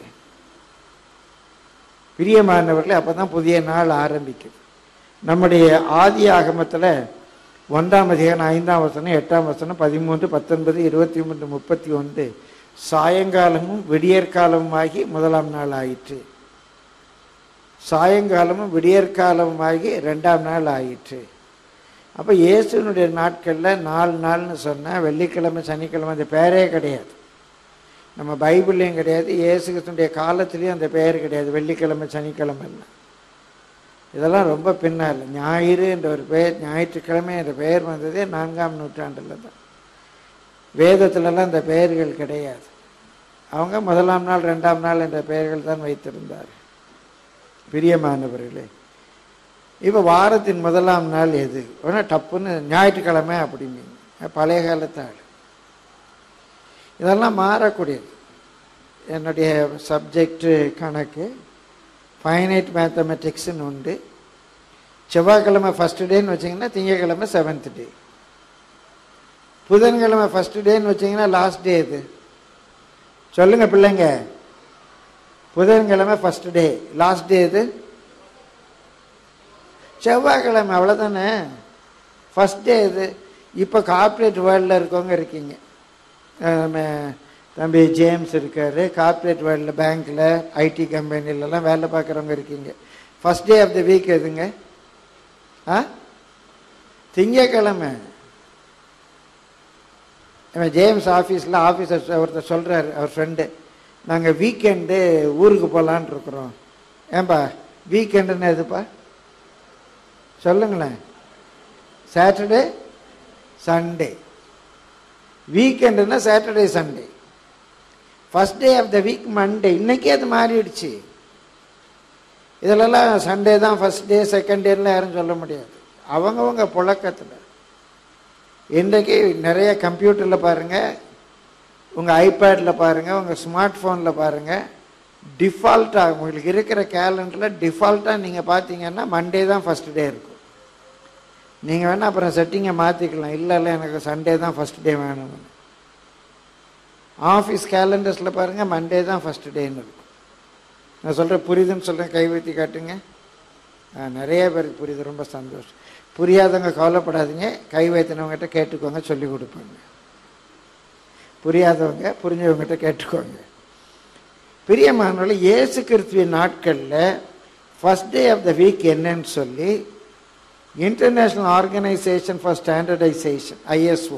பிரியமானவர்களே அப்போ தான் புதிய நாள் ஆரம்பிக்குது நம்முடைய ஆதி ஆகமத்தில் ஒன்றாம் அதிகாரம் ஐந்தாம் வசனம் எட்டாம் வசனம் பதிமூன்று பத்தொன்பது இருபத்தி மூன்று முப்பத்தி ஒன்று சாயங்காலமும் விடியற்காலமும் ஆகி முதலாம் நாள் ஆயிற்று சாயங்காலமும் விடியற்காலமும் ஆகி ரெண்டாம் நாள் ஆயிற்று அப்போ இயேசுனுடைய நாட்களில் நாலு நாள்னு சொன்னால் வெள்ளிக்கிழமை சனிக்கிழமை அந்த பேரே கிடையாது நம்ம பைபிள்லையும் கிடையாது இயேசு கிறிஸ்துடைய காலத்துலேயும் அந்த பெயர் கிடையாது வெள்ளிக்கிழமை சனிக்கிழமைன்னு இதெல்லாம் ரொம்ப பின்னால் ஞாயிறு என்ற ஒரு பெயர் ஞாயிற்றுக்கிழமை என்ற பெயர் வந்ததே நான்காம் நூற்றாண்டில் தான் வேதத்திலலாம் இந்த பெயர்கள் கிடையாது அவங்க முதலாம் நாள் ரெண்டாம் நாள் என்ற பெயர்கள் தான் வைத்திருந்தார் பிரியமானவர்களே இப்போ வாரத்தின் முதலாம் நாள் எது உடனே டப்புன்னு ஞாயிற்றுக்கிழமை அப்படிம்பீங்க பழைய காலத்து ஆள் இதெல்லாம் மாறக்கூடியது என்னுடைய சப்ஜெக்டு கணக்கு ஃபைனைட் மேத்தமெட்டிக்ஸ்னு உண்டு செவ்வாய்க்கிழமை ஃபஸ்ட்டு டேன்னு வச்சிங்கன்னா திங்கக்கிழமை செவன்த் டே புதன்கிழமை ஃபஸ்ட்டு டேன்னு வச்சிங்கன்னா லாஸ்ட் டே இது சொல்லுங்க பிள்ளைங்க புதன்கிழமை ஃபஸ்ட்டு டே லாஸ்ட் டே இது செவ்வாய்க்கிழமை அவ்வளோதானே ஃபஸ்ட் டே இது இப்போ கார்ப்பரேட் வேர்ல்டில் இருக்கவங்க இருக்கீங்க அஹ் நம்ம தம்பி ஜேம்ஸ் இருக்கார் கார்ப்பரேட் வேர்ல்டில் பேங்க்கில் ஐடி கம்பெனிலலாம் வேலை பார்க்குறவங்க இருக்கீங்க first day of the week எதுங்க ஆ திங்கக்கிழமை இவன் ஜேம்ஸ் ஆஃபீஸில் ஆஃபீஸர் ஒருத்தர் சொல்கிறார் அவர் ஃப்ரெண்டு நாங்கள் வீக்கெண்டு ஊருக்கு போகலான் இருக்கிறோம் ஏன்பா வீக்கெண்டுன்னு எதுப்பா சொல்லுங்களேன் சாட்டர்டே சண்டே வீக்கெண்டுன்னா Saturday Sunday first day of the week Monday இன்னைக்கே அது மாறிடுச்சு இதிலெல்லாம் சண்டே தான் ஃபஸ்ட் டே செகண்ட் டேலாம் யாரும் சொல்ல முடியாது அவங்கவங்க புழக்கத்தில் இன்றைக்கு நிறைய கம்ப்யூட்டரில் பாருங்கள் உங்கள் ஐபேடில் பாருங்கள் உங்கள் ஸ்மார்ட் ஃபோனில் பாருங்கள் டிஃபால்ட்டாக உங்களுக்கு இருக்கிற கேலண்டரில் டிஃபால்ட்டாக நீங்கள் பார்த்தீங்கன்னா மண்டே தான் ஃபஸ்ட் டே இருக்கும் நீங்கள் வேணால் அப்புறம் செட்டிங்கை மாற்றிக்கலாம் இல்லை இல்லை எனக்கு சண்டே தான் ஃபஸ்ட் டே வேணும்னு ஆஃபீஸ் கேலண்டர்ஸில் பாருங்கள் மண்டே தான் ஃபஸ்ட் டேன்னு இருக்கும் நான் சொல்கிறேன் புரியுதுன்னு சொல்கிறேன் கை வைத்தி காட்டுங்க ஆ, நிறைய பேருக்கு புரியுது ரொம்ப சந்தோஷம் புரியாதவங்க கவலைப்படாதீங்க கை வைத்தினவங்ககிட்ட கேட்டுக்கோங்க சொல்லி கொடுப்பாங்க புரியாதவங்க புரிஞ்சவங்ககிட்ட கேட்டுக்கோங்க பிரியமானவர்களே இயேசு கிறிஸ்துவின் நாட்களில் first day of the week என்னன்னு சொல்லி international organisation for standardisation ISO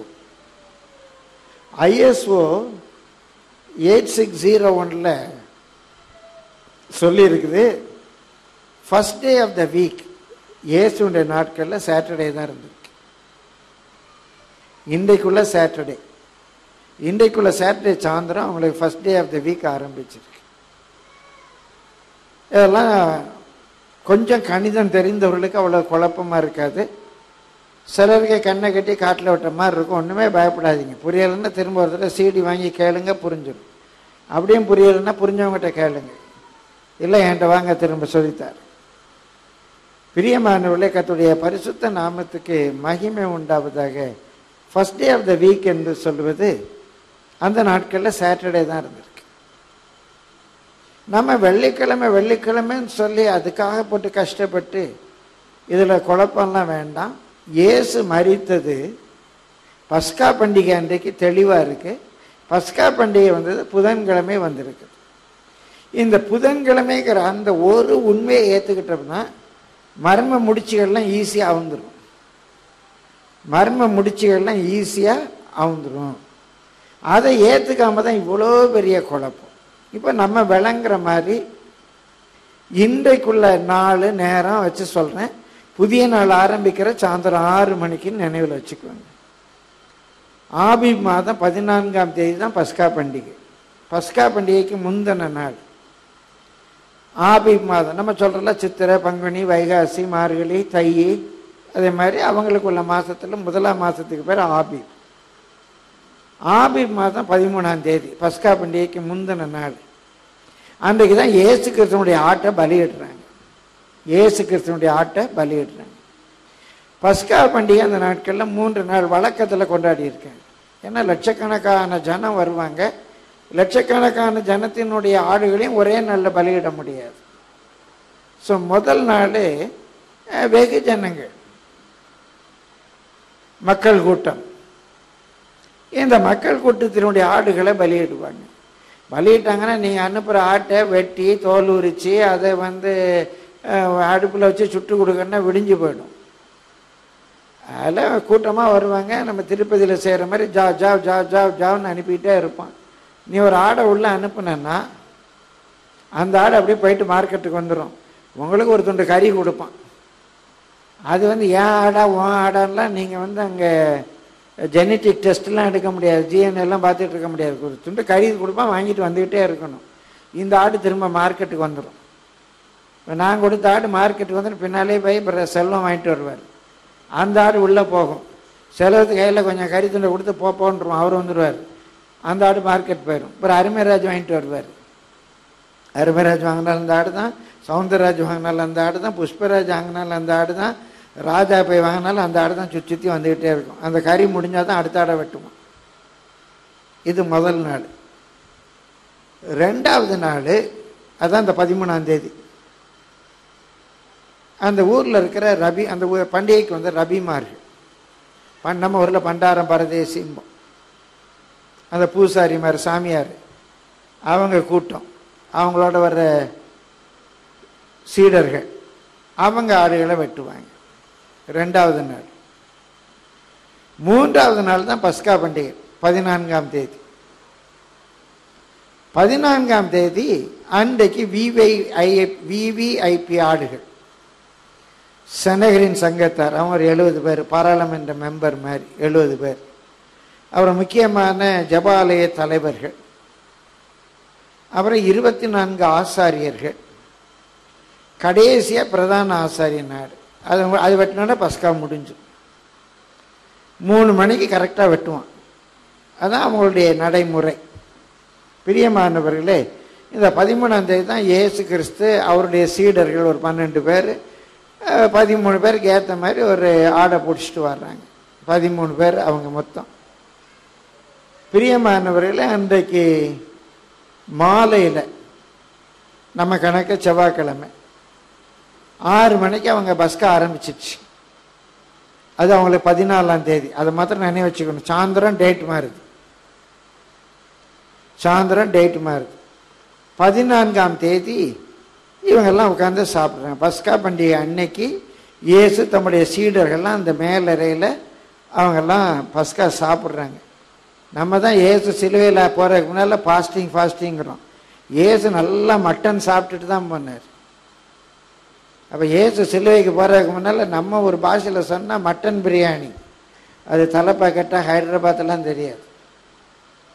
ISO eight six zero ஒனில் சொல்லியிருக்குது first day of the week இயேசுடைய நாட்களில் சாட்டர்டே தான் இருந்திருக்கு இன்றைக்குள்ள சாட்டர்டே இன்றைக்குள்ள சாட்டர்டே சாயந்தரம் அவங்களுக்கு first day of the week ஆரம்பிச்சிருக்கு இதெல்லாம் கொஞ்சம் கணிதம் தெரிந்தவர்களுக்கு அவ்வளோ குழப்பமா இருக்காது சிலருக்கு கண்ணை கட்டி காட்டில் விட்ட மாதிரி இருக்கும் ஒன்றுமே பயப்படாதீங்க புரியலைன்னா திரும்ப ஒரு தடவை சீடி வாங்கி கேளுங்க புரிஞ்சிடும் அப்படியும் புரியலைன்னா புரிஞ்சவங்ககிட்ட கேளுங்க இல்லை என்கிட்ட வாங்க திரும்ப சொல்லித்தார் பிரியமானவர்களே கத்துடைய பரிசுத்த நாமத்துக்கு மகிமை உண்டாவதாக first day of the week என்று சொல்வது அந்த நாட்களில் சாட்டர்டே தான் இருந்திருக்கு நம்ம வெள்ளிக்கிழமை வெள்ளிக்கிழமைன்னு சொல்லி அதுக்காக போட்டு கஷ்டப்பட்டு இதில் குழப்பம்லாம் வேண்டாம் இயேசு மரித்தது பஸ்கா பண்டிகை அன்றைக்கு தெளிவாக இருக்கு பஸ்கா பண்டிகை வந்தது புதன்கிழமை வந்திருக்கு இந்த புதன்கிழமைங்கிற அந்த ஒரு உண்மையை ஏற்றுக்கிட்டோம்னா மர்ம முடிச்சுகள்லாம் ஈஸியாக அவுந்துடும் மர்ம முடிச்சுகள்லாம் ஈஸியாக அவுந்துடும் அதை ஏற்றுக்காம தான் இவ்வளோ பெரிய குழப்பம் இப்போ நம்ம விளங்குற மாதிரி இன்றைக்குள்ள நாள் நேரம் வச்சு சொல்கிறேன் புதிய நாள் ஆரம்பிக்கிற சாயந்தரம் ஆறு மணிக்கு நினைவில் வச்சுக்கோங்க ஆபி மாதம் பதினான்காம் தேதி தான் பஸ்கா பண்டிகை பஸ்கா பண்டிகைக்கு முந்தின நாள் ஆபி மாதம் நம்ம சொல்கிறல சித்திரை பங்குனி வைகாசி மார்கழி தை அதே மாதிரி அவங்களுக்குள்ள மாசத்துல முதலாம் மாசத்துக்கு பேர் ஆபி ஆபி மாதம் பதிமூணாம் தேதி பஸ்கா பண்டிகைக்கு முந்தின நாள் அன்றைக்கு தான் இயேசு கிறிஸ்தனுடைய ஆட்டை பலியிடுறாங்க இயேசு கிறிஸ்தனுடைய ஆட்டை பலியிடுறாங்க பஸ்கா பண்டிகை அந்த நாட்களில் மூன்று நாள் வழக்கத்தில் கொண்டாடி இருக்காங்க ஏன்னா லட்சக்கணக்கான ஜனம் வருவாங்க லட்சக்கணக்கான ஜனத்தினுடைய ஆடுகளையும் ஒரே நாளில் பலியிட முடியாது ஸோ முதல் நாள் அஹ், வெகு ஜனங்கள் மக்கள் கூட்டம் இந்த மக்கள் கூட்டத்தினுடைய ஆடுகளை பலியிடுவாங்க பலியிட்டாங்கன்னா நீங்கள் அனுப்புகிற ஆட்டை வெட்டி தோல் உரித்து அதை வந்து அடுப்பில் வச்சு சுட்டு கொடுக்கணுன்னா விடிஞ்சு போயிடும் அதில் கூட்டமாக வருவாங்க நம்ம திருப்பதியில் செய்கிற மாதிரி ஜா ஜாவ் ஜாவ் ஜாவ் ஜாவ்னு அனுப்பிக்கிட்டே இருப்பான் நீ ஒரு ஆடை உள்ளே அனுப்புனன்னா அந்த ஆடு அப்படியே போயிட்டு மார்க்கெட்டுக்கு வந்துடும் உங்களுக்கு ஒரு துண்டு கறி கொடுப்பான் அது வந்து ஏன் ஆடா உன் ஆடான்லாம் நீங்கள் வந்து அங்கே ஜெனட்டிக் டெஸ்ட்லாம் எடுக்க முடியாது ஜிஎன் எல்லாம் பார்த்துட்டு இருக்க முடியாது ஒரு துண்டு கறி கொடுப்பான் வாங்கிட்டு வந்துக்கிட்டே இருக்கணும் இந்த ஆடு திரும்ப மார்க்கெட்டுக்கு வந்துடும் இப்போ நான் கொடுத்த ஆடு மார்க்கெட்டுக்கு வந்து பின்னாலே போய் பிற செல்வம் வாங்கிட்டு வருவார் அந்த ஆடு உள்ளே போகும் செலவுக்கு கையில் கொஞ்சம் கறி துண்டை கொடுத்து போ போன்றுவோம் அவர் வந்துடுவார் அந்த ஆடு மார்க்கெட் போயிடும் அப்புறம் அருமைராஜ் வாங்கிட்டு வருவார் அருமைராஜ் வாங்கினாலும் அந்த ஆடு தான் சவுந்தரராஜ் வாங்கினாலும் அந்த ஆடு தான் புஷ்பராஜ் வாங்கினாலும் அந்த ஆடு தான் ராஜா போய் வாங்கினாலும் அந்த ஆடு தான் சுற்றி சுற்றி வந்துக்கிட்டே இருக்கும் அந்த கறி முடிஞ்சால் தான் அடுத்த ஆடை வெட்டுவோம் இது முதல் நாள் ரெண்டாவது நாள் அதான் இந்த பதிமூணாம் தேதி அந்த ஊரில் இருக்கிற ரபி அந்த ஊ- பண்டிகைக்கு வந்து ரபிமார்கள் பண் நம்ம ஊரில் பண்டாரம் பரதேசிம்போம் அந்த பூசாரி மாதிரி சாமியார் அவங்க கூட்டம் அவங்களோட வர்ற சீடர்கள் அவங்க ஆடுகளை வெட்டுவாங்க ரெண்டாவது நாள் மூன்றாவது நாள் தான் பஸ்கா பண்டிகை பதினான்காம் தேதி பதினான்காம் தேதி அன்றைக்கு விவிஐ விவிஐபி ஆடுகள் செனகரின் சங்கத்தார் அவங்க ஒரு எழுபது பேர் பாராளுமன்ற மெம்பர் மாதிரி எழுபது பேர் அப்புறம் முக்கியமான ஜபாலய தலைவர்கள் அப்புறம் இருபத்தி நான்கு ஆசாரியர்கள் கடைசியாக பிரதான ஆசாரிய நாடு அது அது வெட்டினோட பஸ்கா முடிஞ்சு மூணு மணிக்கு கரெக்டாக வெட்டுவான் அதான் அவங்களுடைய நடைமுறை பிரியமானவர்களே இந்த பதிமூணாம் தேதி தான் இயேசு கிறிஸ்து அவருடைய சீடர்கள் ஒரு பன்னெண்டு பேர் அஹ், பதிமூணு பேருக்கு ஏற்ற மாதிரி ஒரு ஆடை பிடிச்சிட்டு வர்றாங்க பதிமூணு பேர் அவங்க மொத்தம் பிரியமானவர்களே அன்றைக்கு மாலையில் நம்ம கணக்கு செவ்வாய்க்கிழமை ஆறு மணிக்கு அவங்க பஸ்க ஆரம்பிச்சிடுச்சு அது அவங்களுக்கு பதினாலாம் தேதி அதை மாத்திரம் நினைவு வச்சுக்கணும் சாயந்தரம் டேட் மாறுது சாயந்தரம் டேட் மாறுது பதினான்காம் தேதி இவங்கெல்லாம் உட்காந்து சாப்பிட்றாங்க பஸ்கா பண்டிகை அன்னைக்கு இயேசு தம்முடைய சீடர்கள்லாம் அந்த மேலறையில் அவங்கெல்லாம் பஸ்கா சாப்பிட்றாங்க நம்ம தான் இயேசு சிலுவையில் போகிறதுக்கு முன்னால் ஃபாஸ்டிங் ஃபாஸ்டிங்கிறோம் இயேசு நல்லா மட்டன் சாப்பிட்டுட்டு தான் போனார் அப்போ இயேசு சிலுவைக்கு போகிறதுக்கு முன்னால் நம்ம ஒரு பாஷையில் சொன்னால் மட்டன் பிரியாணி அது தலை பாக்கெட்டாக ஹைதராபாத்லாம் தெரியாது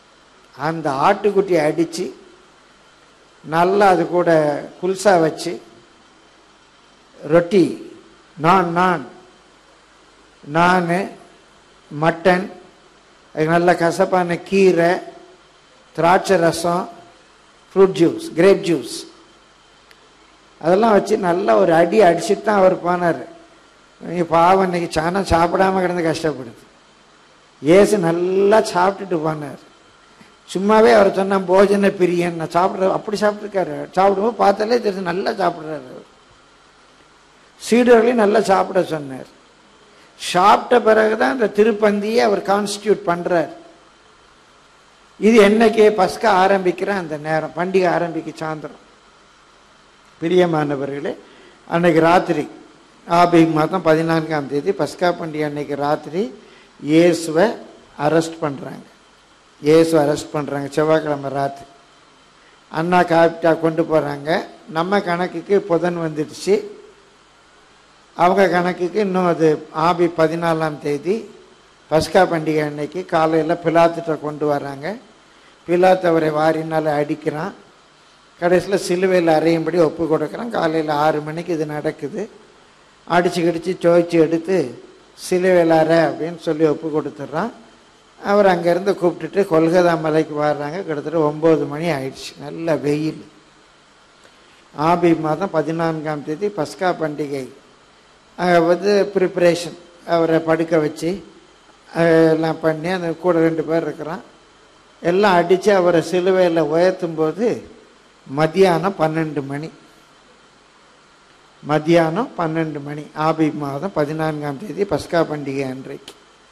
அந்த ஆட்டுக்குட்டியை அடித்து நல்லா அது கூட குல்சா வச்சு ரொட்டி நான் நான் நான் மட்டன் அதுக்கு நல்ல கசப்பான கீரை திராட்சை ரசம் ஃப்ரூட் ஜூஸ் கிரேப் ஜூஸ் அதெல்லாம் வச்சு நல்லா ஒரு அடி அடிச்சுட்டு தான் அவர் போனார் நீ பாவம் இன்னைக்கு சாணம் சாப்பிடாம கிடந்து கஷ்டப்படுது ஏசு நல்லா சாப்பிட்டுட்டு போனார் சும்மாவே அவர் சொன்ன போஜன பிரியன் நான் சாப்பிட்ற அப்படி சாப்பிட்ருக்காரு சாப்பிடும்போது பார்த்தாலே தெரிஞ்சு நல்லா சாப்பிட்றாரு அவர் சீடர்களையும் நல்லா சாப்பிட சொன்னார் சாப்பிட்ட பிறகுதான் இந்த திருப்பந்தியை அவர் கான்ஸ்டியூட் பண்றார் இது என்னைக்கு பஸ்கா ஆரம்பிக்கிற அந்த நேரம் பண்டிகை ஆரம்பிக்க சாயந்தரம் பிரியமானவர்களே அன்னைக்கு ராத்திரி ஆபி மாதம் பதினான்காம் தேதி பஸ்கா பண்டிகை அன்னைக்கு ராத்திரி இயேசுவை அரெஸ்ட் பண்ணுறாங்க இயேசு அரெஸ்ட் பண்ணுறாங்க செவ்வாய்க்கிழமை ராத்திரி அண்ணா காப்பிட்டா கொண்டு போகிறாங்க நம்ம கணக்குக்கு புதன் வந்துடுச்சு அவங்க கணக்குக்கு இன்னும் அது ஆபி பதினாலாம் தேதி பஸ்கா பண்டிகை அன்னைக்கு காலையில் பிலாத்துட்ட கொண்டு வராங்க பிலாத்து அவரை வாரினால் அடிக்கிறான் கடைசியில் சிலுவையில் அறையும்படி ஒப்பு கொடுக்குறான் காலையில் ஆறு மணிக்கு இது நடக்குது அடிச்சு கிடிச்சு துவைச்சி எடுத்து சிலுவையில் அறை அப்படின்னு சொல்லி ஒப்பு கொடுத்துட்றான் அவர் அங்கேருந்து கூப்பிட்டுட்டு கொல்கதா மலைக்கு வர்றாங்க கிட்டத்தட்ட ஒம்பது மணி ஆயிடுச்சு நல்ல வெயில் ஆபி மாதம் பதினான்காம் தேதி பஸ்கா பண்டிகை அங்கே வந்து ப்ரிப்பரேஷன் அவரை படுக்க வச்சு அஹ், எல்லாம் பண்ணி அந்த கூட ரெண்டு பேர் இருக்கிறான் எல்லாம் அடித்து அவரை சிலுவையில் உயர்த்தும் போது மத்தியானம் பன்னெண்டு மணி மத்தியானம் பன்னெண்டு மணி ஆபி மாதம் பதினான்காம் தேதி பஸ்கா பண்டிகை அன்றைக்கு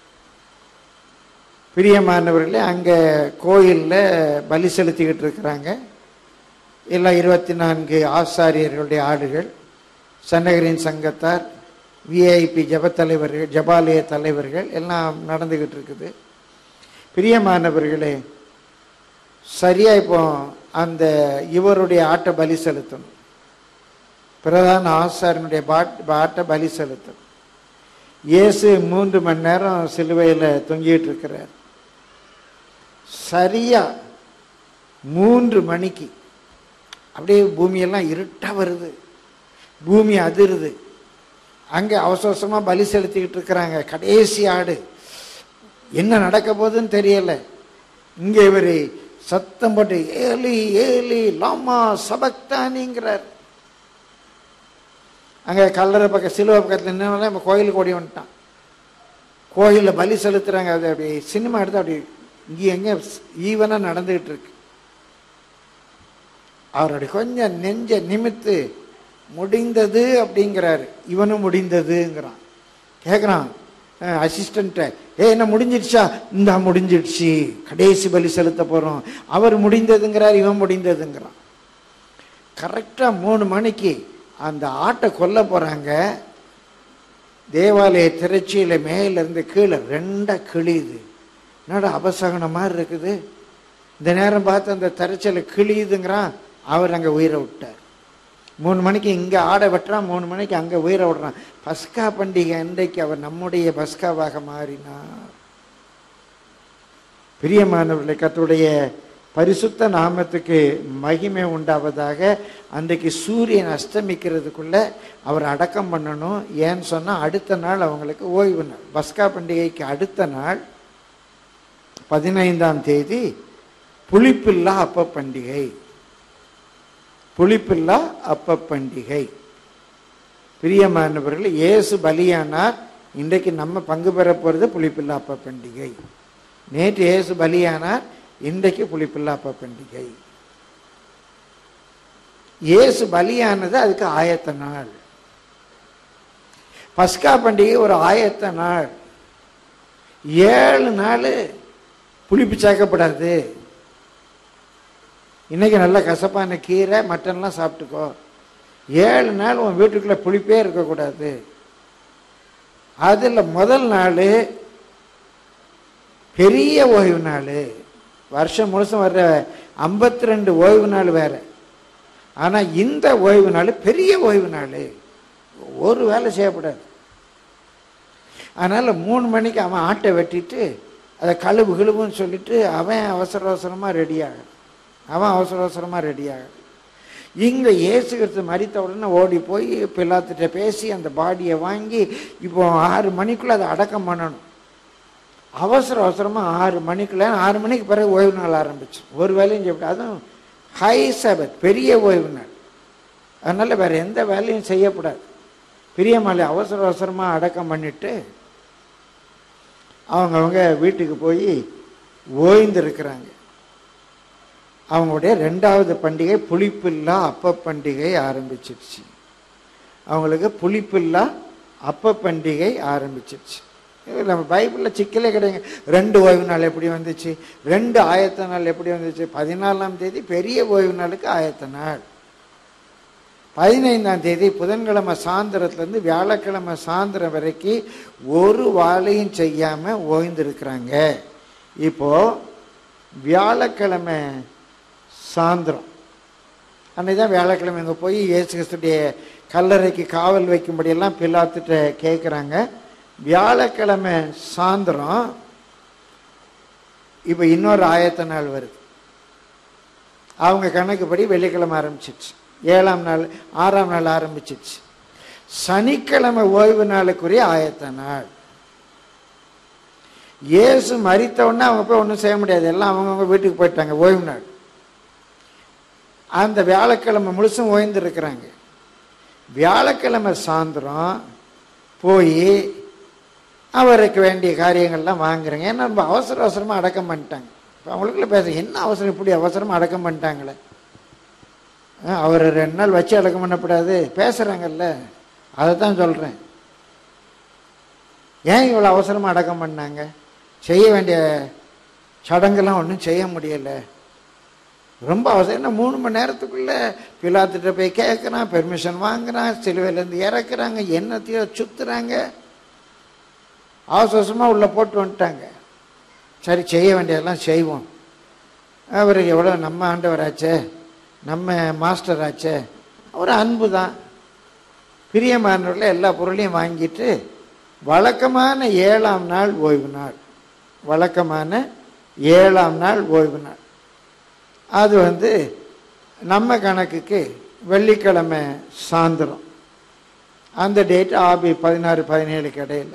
பிரியமானவர்களே அங்கே கோயிலில் பலி செலுத்திக்கிட்டு இருக்கிறாங்க எல்லாம் இருபத்தி நான்கு ஆசாரியர்களுடைய ஆடுகள் சன்னகரின் சங்கத்தார் விஐபி ஜபத்தலைவர்கள் ஜபாலய தலைவர்கள் எல்லாம் நடந்துக்கிட்டு இருக்குது பிரியமானவர்களே சரியா இப்போ அந்த இவருடைய ஆட்டை பலி செலுத்தணும் பிரதான ஆசாரியனுடைய பாட் பாட்டை பலி செலுத்தணும் இயேசு மூன்று மணி நேரம் சிலுவையில் தொங்கிட்டு இருக்கிறார் சரியா மூன்று மணிக்கு அப்படியே பூமியெல்லாம் இருட்டா வருது பூமி அதிருது அங்கே அவசர அவசரமா பலி செலுத்திக்கிட்டு இருக்கிறாங்க கடைசி ஆடு என்ன நடக்க போகுதுன்னு தெரியல இங்கே இவர் சத்தம் போட்டு ஏலி ஏலி லாமா சபக்தானிங்கிறார் அங்கே கல்லறை பக்கம் சிலுவை பக்கத்தில் நின்று நம்ம கோயிலுக்கு ஓடி வந்துட்டான் கோயிலில் பலி செலுத்துறாங்க அது அப்படி சினிமா எடுத்து அப்படி இங்கே எங்கே ஈவனாக நடந்துகிட்டு இருக்கு அவருடைய கொஞ்சம் நெஞ்ச நிமித்து முடிந்தது அப்படிங்கிறாரு இவனும் முடிந்ததுங்கிறான் கேட்குறான் அசிஸ்டண்ட்டை ஏ என்ன முடிஞ்சிடுச்சா இந்த முடிஞ்சிடுச்சு கடைசி பலி செலுத்த போகிறோம் அவர் முடிந்ததுங்கிறார் இவன் முடிந்ததுங்கிறான் கரெக்டாக மூணு மணிக்கு அந்த ஆட்டை கொல்ல போகிறாங்க தேவாலய திரைச்சியில் மேலேருந்து கீழே ரெண்டாக கிழியுது என்னடா அபசகனம் மாதிரி இருக்குது இந்த நேரம் பார்த்து அந்த திரைச்சலை கிழியுதுங்கிறான் அவர் அங்கே உயிரை விட்டார் மூணு மணிக்கு இங்கே ஆடை வெட்டுறான் மூணு மணிக்கு அங்கே உயிரை விடுறான் பஸ்கா பண்டிகை அன்றைக்கு அவர் நம்முடைய பஸ்காவாக மாறினார் பிரியமானவர்களை கர்த்தருடைய பரிசுத்த நாமத்துக்கு மகிமை உண்டாவதாக அன்றைக்கு சூரியன் அஸ்தமிக்கிறதுக்குள்ள அவர் அடக்கம் பண்ணணும் ஏன்னு சொன்னால் அடுத்த நாள் அவங்களுக்கு ஓய்வு நாள் பஸ்கா பண்டிகைக்கு அடுத்த நாள் பதினைந்தாம் தேதி புளிப்பில்லா அப்ப பண்டிகை புளிப்பில்லா அப்ப பண்டிகை பிரியமானவர்கள் இயேசு பலியானார் இன்றைக்கு நம்ம பங்கு பெற போகிறது புளிப்பில்லா அப்ப பண்டிகை நேற்று இயேசு பலியானார் இன்றைக்கு புளிப்பில்லா அப்ப பண்டிகை இயேசு பலியானது அதுக்கு ஆயத்த நாள் பஸ்கா பண்டிகை ஒரு ஆயத்த நாள் ஏழு நாள் புளிப்பு சேர்க்கப்படாது இன்னைக்கு நல்ல கசப்பான கீரை மட்டன்லாம் சாப்பிட்டுக்கோ ஏழு நாள் உன் வீட்டுக்குள்ள புளிப்பே இருக்கக்கூடாது அதில் முதல் நாள் பெரிய ஓய்வு நாள் வருஷம் முழுசும் வர்ற ஐம்பத்தி ரெண்டு ஓய்வு நாள் வேற ஆனால் இந்த ஓய்வு நாள் பெரிய ஓய்வு நாள் ஒரு வேலை செய்யக்கூடாது அதனால் மூணு மணிக்கு அவன் ஆட்டை வெட்டிட்டு அதை கழுவு கிழுவுன்னு சொல்லிட்டு அவன் அவசர அவசரமாக ரெடியாக அவன் அவசர அவசரமாக ரெடியாக இங்கே இயேசு கிறிஸ்து மறித்த உடனே ஓடி போய் பிள்ளாத்திட்ட பேசி அந்த பாடியை வாங்கி இப்போ ஆறு மணிக்குள்ளே அதை அடக்கம் பண்ணணும் அவசர அவசரமாக ஆறு மணிக்குள்ள ஆறு மணிக்கு பிறகு ஓய்வு நாள் ஆரம்பிச்சு ஒரு வேலையும் செய்யப்பட்டு அதுவும் ஹை சபத் பெரிய ஓய்வு நாள் அதனால் வேறு எந்த வேலையும் செய்யக்கூடாது பிரியமாலை அவசர அவசரமாக அடக்கம் பண்ணிட்டு அவங்கவங்க வீட்டுக்கு போய் ஓய்ந்திருக்கிறாங்க அவங்களுடைய ரெண்டாவது பண்டிகை புளிப்பில்லா அப்ப பண்டிகை ஆரம்பிச்சிருச்சு அவங்களுக்கு புளிப்பில்லா அப்ப பண்டிகை ஆரம்பிச்சிருச்சு இது நம்ம பைபிளில் சிக்கலே கிடையாது ரெண்டு ஓய்வு நாள் எப்படி வந்துச்சு ரெண்டு ஆயத்த நாள் எப்படி வந்துச்சு பதினாலாம் தேதி பெரிய ஓய்வு நாளுக்கு ஆயத்த நாள் பதினைந்தாம் தேதி புதன்கிழமை சாயந்தரத்துலேருந்து வியாழக்கிழமை சாயந்தரம் வரைக்கும் ஒரு வேலையும் செய்யாமல் ஓய்ந்திருக்கிறாங்க இப்போ வியாழக்கிழமை சாயந்தரம் அன்னைக்கு தான் வியாழக்கிழமை இங்கே போய் இயேசு கிறிஸ்துடைய கல்லறைக்கு காவல் வைக்கும்படியெல்லாம் பிலாத்துட்ட கேட்குறாங்க வியாழக்கிழமை சாயந்தரம் இப்போ இன்னொரு ஆயத்த நாள் வருது அவங்க கணக்குப்படி வெள்ளிக்கிழமை ஆரம்பிச்சிச்சு ஏழாம் நாள் ஆறாம் நாள் ஆரம்பிச்சிச்சு சனிக்கிழமை ஓய்வு நாளுக்குரிய ஆயத்த நாள் இயேசு மறித்த உடனே அவங்க போய் ஒன்றும் செய்ய முடியாது எல்லாம் அவங்கவுங்க வீட்டுக்கு போயிட்டாங்க ஓய்வு நாள் அந்த வியாழக்கிழமை முழுசும் ஓய்ந்திருக்கிறாங்க வியாழக்கிழமை சாயந்தரம் போய் அவருக்கு வேண்டிய காரியங்கள்லாம் வாங்குறேங்க ஏன்னா ரொம்ப அவசர அவசரமாக அடக்கம் பண்ணிட்டாங்க இப்போ அவங்களுக்குள்ள பேச என்ன அவசரம் இப்படி அவசரமாக அடக்கம் பண்ணிட்டாங்களே ஆ, அவர் ரெண்டு நாள் வச்சு அடக்கம் பண்ணக்கூடாது பேசுகிறாங்கல்ல அதை தான் சொல்கிறேன் ஏன் இவ்வளோ அவசரமாக அடக்கம் பண்ணாங்க செய்ய வேண்டிய சடங்கெல்லாம் ஒன்றும் செய்ய முடியலை ரொம்ப அவசரம் என்ன மூணு மணி நேரத்துக்குள்ளே பிலாத்துட்ட போய் கேட்குறான் பெர்மிஷன் வாங்குறான் சிலுவையிலேருந்து இறக்குறாங்க என்னத்தையோ சுற்றுறாங்க அவசர அவசரமாக உள்ளே போட்டு வந்துட்டாங்க சரி செய்ய வேண்டியதெல்லாம் செய்வோம் அவர் எவ்வளோ நம்ம ஆண்டவராச்சே நம்ம மாஸ்டர் ஆச்சே அவர் அன்பு தான் பிரியமானவர்களை எல்லா பொருளையும் வாங்கிட்டு வழக்கமான ஏழாம் நாள் ஓய்வு நாள் வழக்கமான ஏழாம் நாள் ஓய்வு நாள் அது வந்து நம்ம கணக்குக்கு வெள்ளிக்கிழமை சாயந்தரம் அந்த டேட் ஆபி பதினாறு பதினேழுக்கு இடையில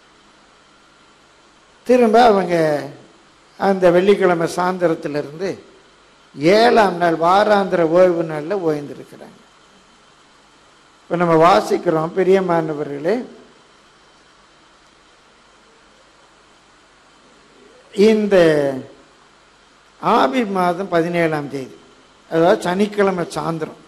திரும்ப அவங்க அந்த வெள்ளிக்கிழமை சாயந்தரத்திலிருந்து ஏழாம் நாள் வாராந்திர ஓய்வு நாளில் ஓய்ந்திருக்கிறாங்க இப்போ நம்ம வாசிக்கிறோம் பிரியமானவர்களே இந்த ஆபி மாதம் பதினேழாம் தேதி அதாவது சனிக்கிழமை சாயந்தரம்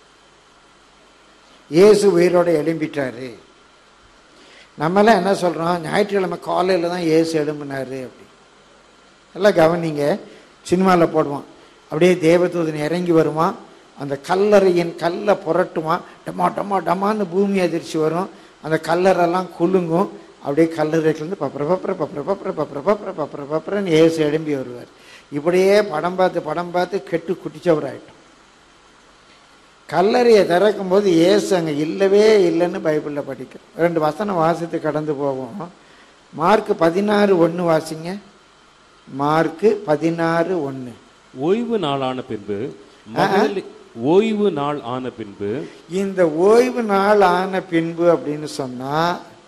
இயேசு உயிரோட எழும்பிட்டாரு நம்மளாம் என்ன சொல்கிறோம் ஞாயிற்றுக்கிழமை காலையில் தான் இயேசு எழும்பினாரு அப்படி எல்லாம் கவனிங்க சினிமாவில் போடுவான் அப்படியே தேவதூதன் இறங்கி வருவான் அந்த கல்லறையின் கல்லை புரட்டுவான் டமா டமா டமான்னு பூமி அதிர்ச்சி வரும் அந்த கல்லறைலாம் குலுங்கும் அப்படியே கல்லறையிலேருந்து பப்பர பப்பர பப்பர பப்பர பப்பர பப்பர பப்பர பப்பரன்னு ஏசு எழும்பி வருவார் இப்படியே படம் பார்த்து படம் பார்த்து கெட்டு குட்டிச்சவராயிட்டோம் கல்லறையை திறக்கும் போது ஏசு அங்கே இல்லவே இல்லைன்னு பைபிளில் படிக்கிறோம் ரெண்டு வசனம் வாசித்து கடந்து போவோம் மார்க் பதினாறு ஒன்று வாசிங்க மார்க்கு பதினாறு ஒன்று ஓய்வு நாளான பின்பு மகதலே- ஓய்வு நாள் ஆன பின்பு இந்த ஓய்வு நாள் ஆன பின்பு அப்படின்னு சொன்னா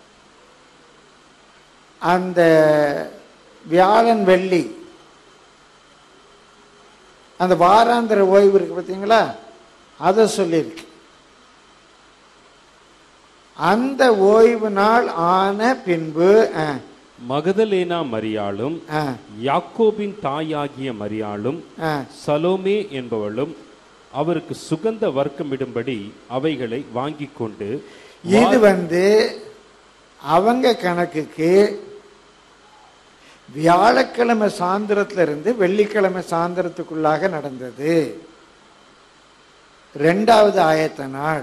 அந்த வியாழன் வெள்ளி அந்த வாராந்திர ஓய்வு இருக்கு பார்த்தீங்களா அதை சொல்லியிருக்கு அந்த ஓய்வு நாள் ஆன பின்பு ஆ, மகதலேனா மரியாளும் ஆ, யாக்கோபின் தாயாகிய மரியாளும் ஆ. சலோமே என்பவளும் அவருக்கு சுகந்த வர்க்கமிடும்படி அவைகளை வாங்கிக் கொண்டு இது வந்து அவங்க கணக்குக்கு வியாழக்கிழமை சாயந்தரத்துல இருந்து வெள்ளிக்கிழமை சாயந்தரத்துக்குள்ளாக நடந்தது ரெண்டாவது ஆயத்த நாள்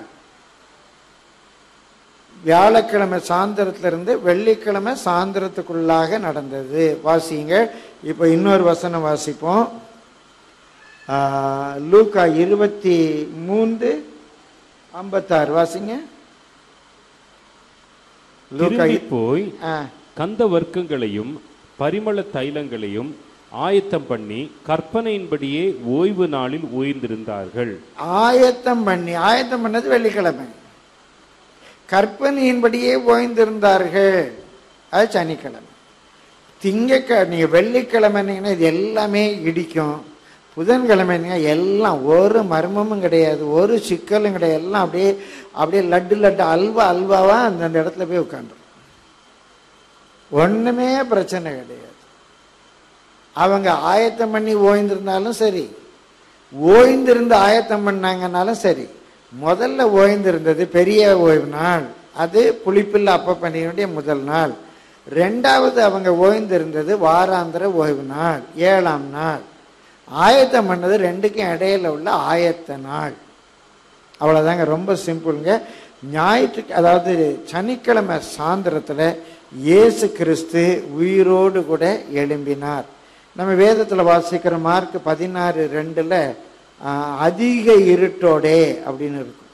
வியாழக்கிழமை சாயந்தரத்துல இருந்து வெள்ளிக்கிழமை சாயந்தரத்துக்குள்ளாக நடந்தது வாசிங்க இப்போ இன்னொரு வசனம் வாசிப்போம் ஆ, லூக்கா இருபத்தி மூன்று ஐம்பத்தாறு வாசிங்க லூக்கா திரும்பி போய் ஆ கந்த வர்க்கங்களையும் பரிமள தைலங்களையும் ஆயத்தம் பண்ணி கற்பனையின்படியே ஓய்வு நாளில் ஓய்ந்திருந்தார்கள் ஆயத்தம் பண்ணி ஆயத்தம் பண்ணது வெள்ளிக்கிழமை கற்பனையின்படியே ஓய்ந்திருந்தார்கள் அது சனிக்கிழமை திங்கக்க நீங்க வெள்ளிக்கிழமைனீங்கன்னா இது எல்லாமே இடிக்கும் புதன்கிழமைங்க எல்லாம் ஒரு மர்மமும் கிடையாது ஒரு சிக்கலும் கிடையாது எல்லாம் அப்படியே அப்படியே லட்டு லட்டு அல்வா அல்வாவா அந்தந்த இடத்துல போய் உட்காந்துரும் ஒண்ணுமே பிரச்சனை கிடையாது அவங்க ஆயத்தம் பண்ணி ஓய்ந்திருந்தாலும் சரி ஓய்ந்திருந்து ஆயத்தம் பண்ணாங்கனாலும் சரி முதல்ல ஓய்ந்திருந்தது பெரிய ஓய்வு நாள் அது புளிப்பில் அப்ப பண்டிகையுடைய முதல் நாள் ரெண்டாவது அவங்க ஓய்ந்திருந்தது வாராந்திர ஓய்வு நாள் ஏழாம் நாள் ஆயத்தம் பண்ணது ரெண்டுக்கும் இடையில உள்ள ஆயத்த நாள் அவ்வளோதாங்க ரொம்ப சிம்பிளுங்க ஞாயிற்று அதாவது சனிக்கிழமை சாயந்தரத்தில் இயேசு கிறிஸ்து உயிரோடு கூட எழும்பினார் நம்ம வேதத்தில் வாசிக்கிற மார்க் பதினாறு ரெண்டில் அதிக இருட்டோடே அப்படின்னு இருக்கும்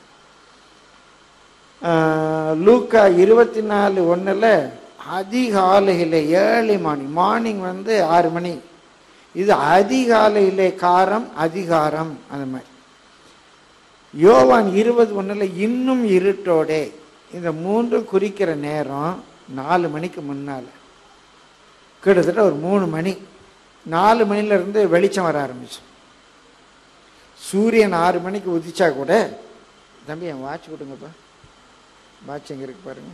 ஆஹ், லூக்கா இருபத்தி நாலு ஒன்றில் அதிகாலையில் ஏர்லி மார்னிங் மார்னிங் வந்து ஆறு மணி இது அதிகாலையிலே காரம் அதிகாரம் அந்த மாதிரி யோவான் இருபது ஒண்ணுல இன்னும் இருட்டோடே இந்த மூன்றும் குறிக்கிற நேரம் நாலு மணிக்கு முன்னால கிட்டத்தட்ட ஒரு மூணு மணி நாலு மணில இருந்து வெளிச்சம் வர ஆரம்பிச்சு சூரியன் ஆறு மணிக்கு உதிச்சா கூட தம்பி என் வாட்ச் கொடுங்கப்பா வாட்ச் எங்க இருக்கு பாருங்க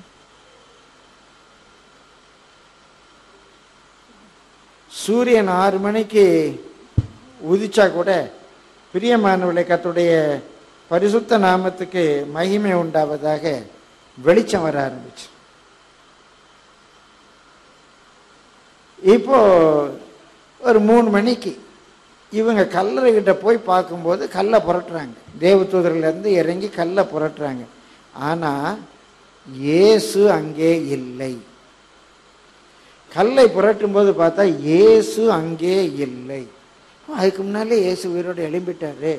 சூரியன் ஆறு மணிக்கு உதிச்சா கூட பிரியமானவளை கத்துடைய பரிசுத்த நாமத்துக்கு மகிமை உண்டாவதாக வெளிச்சம் வர ஆரம்பிச்சு இப்போ ஒரு மூணு மணிக்கு இவங்க கல்லறை கிட்ட போய் பார்க்கும்போது கல்லை புரட்டுறாங்க தேவதூதர்ல இருந்து இறங்கி கல்லை புரட்டுறாங்க ஆனா இயேசு அங்கே இல்லை கல்லை புரட்டும் போது பார்த்தா இயேசு அங்கே இல்லை அதுக்கு முன்னாலே இயேசு உயிரோடு எழும்பிட்டாரு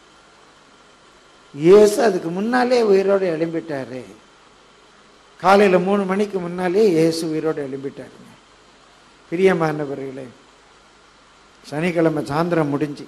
இயேசு அதுக்கு முன்னாலே உயிரோடு எழும்பிட்டாரு காலையில மூணு மணிக்கு முன்னாலே இயேசு உயிரோடு எழும்பிட்டாருங்க பிரியமானவர்களே சனிக்கிழமை சாயந்தரம் முடிஞ்சு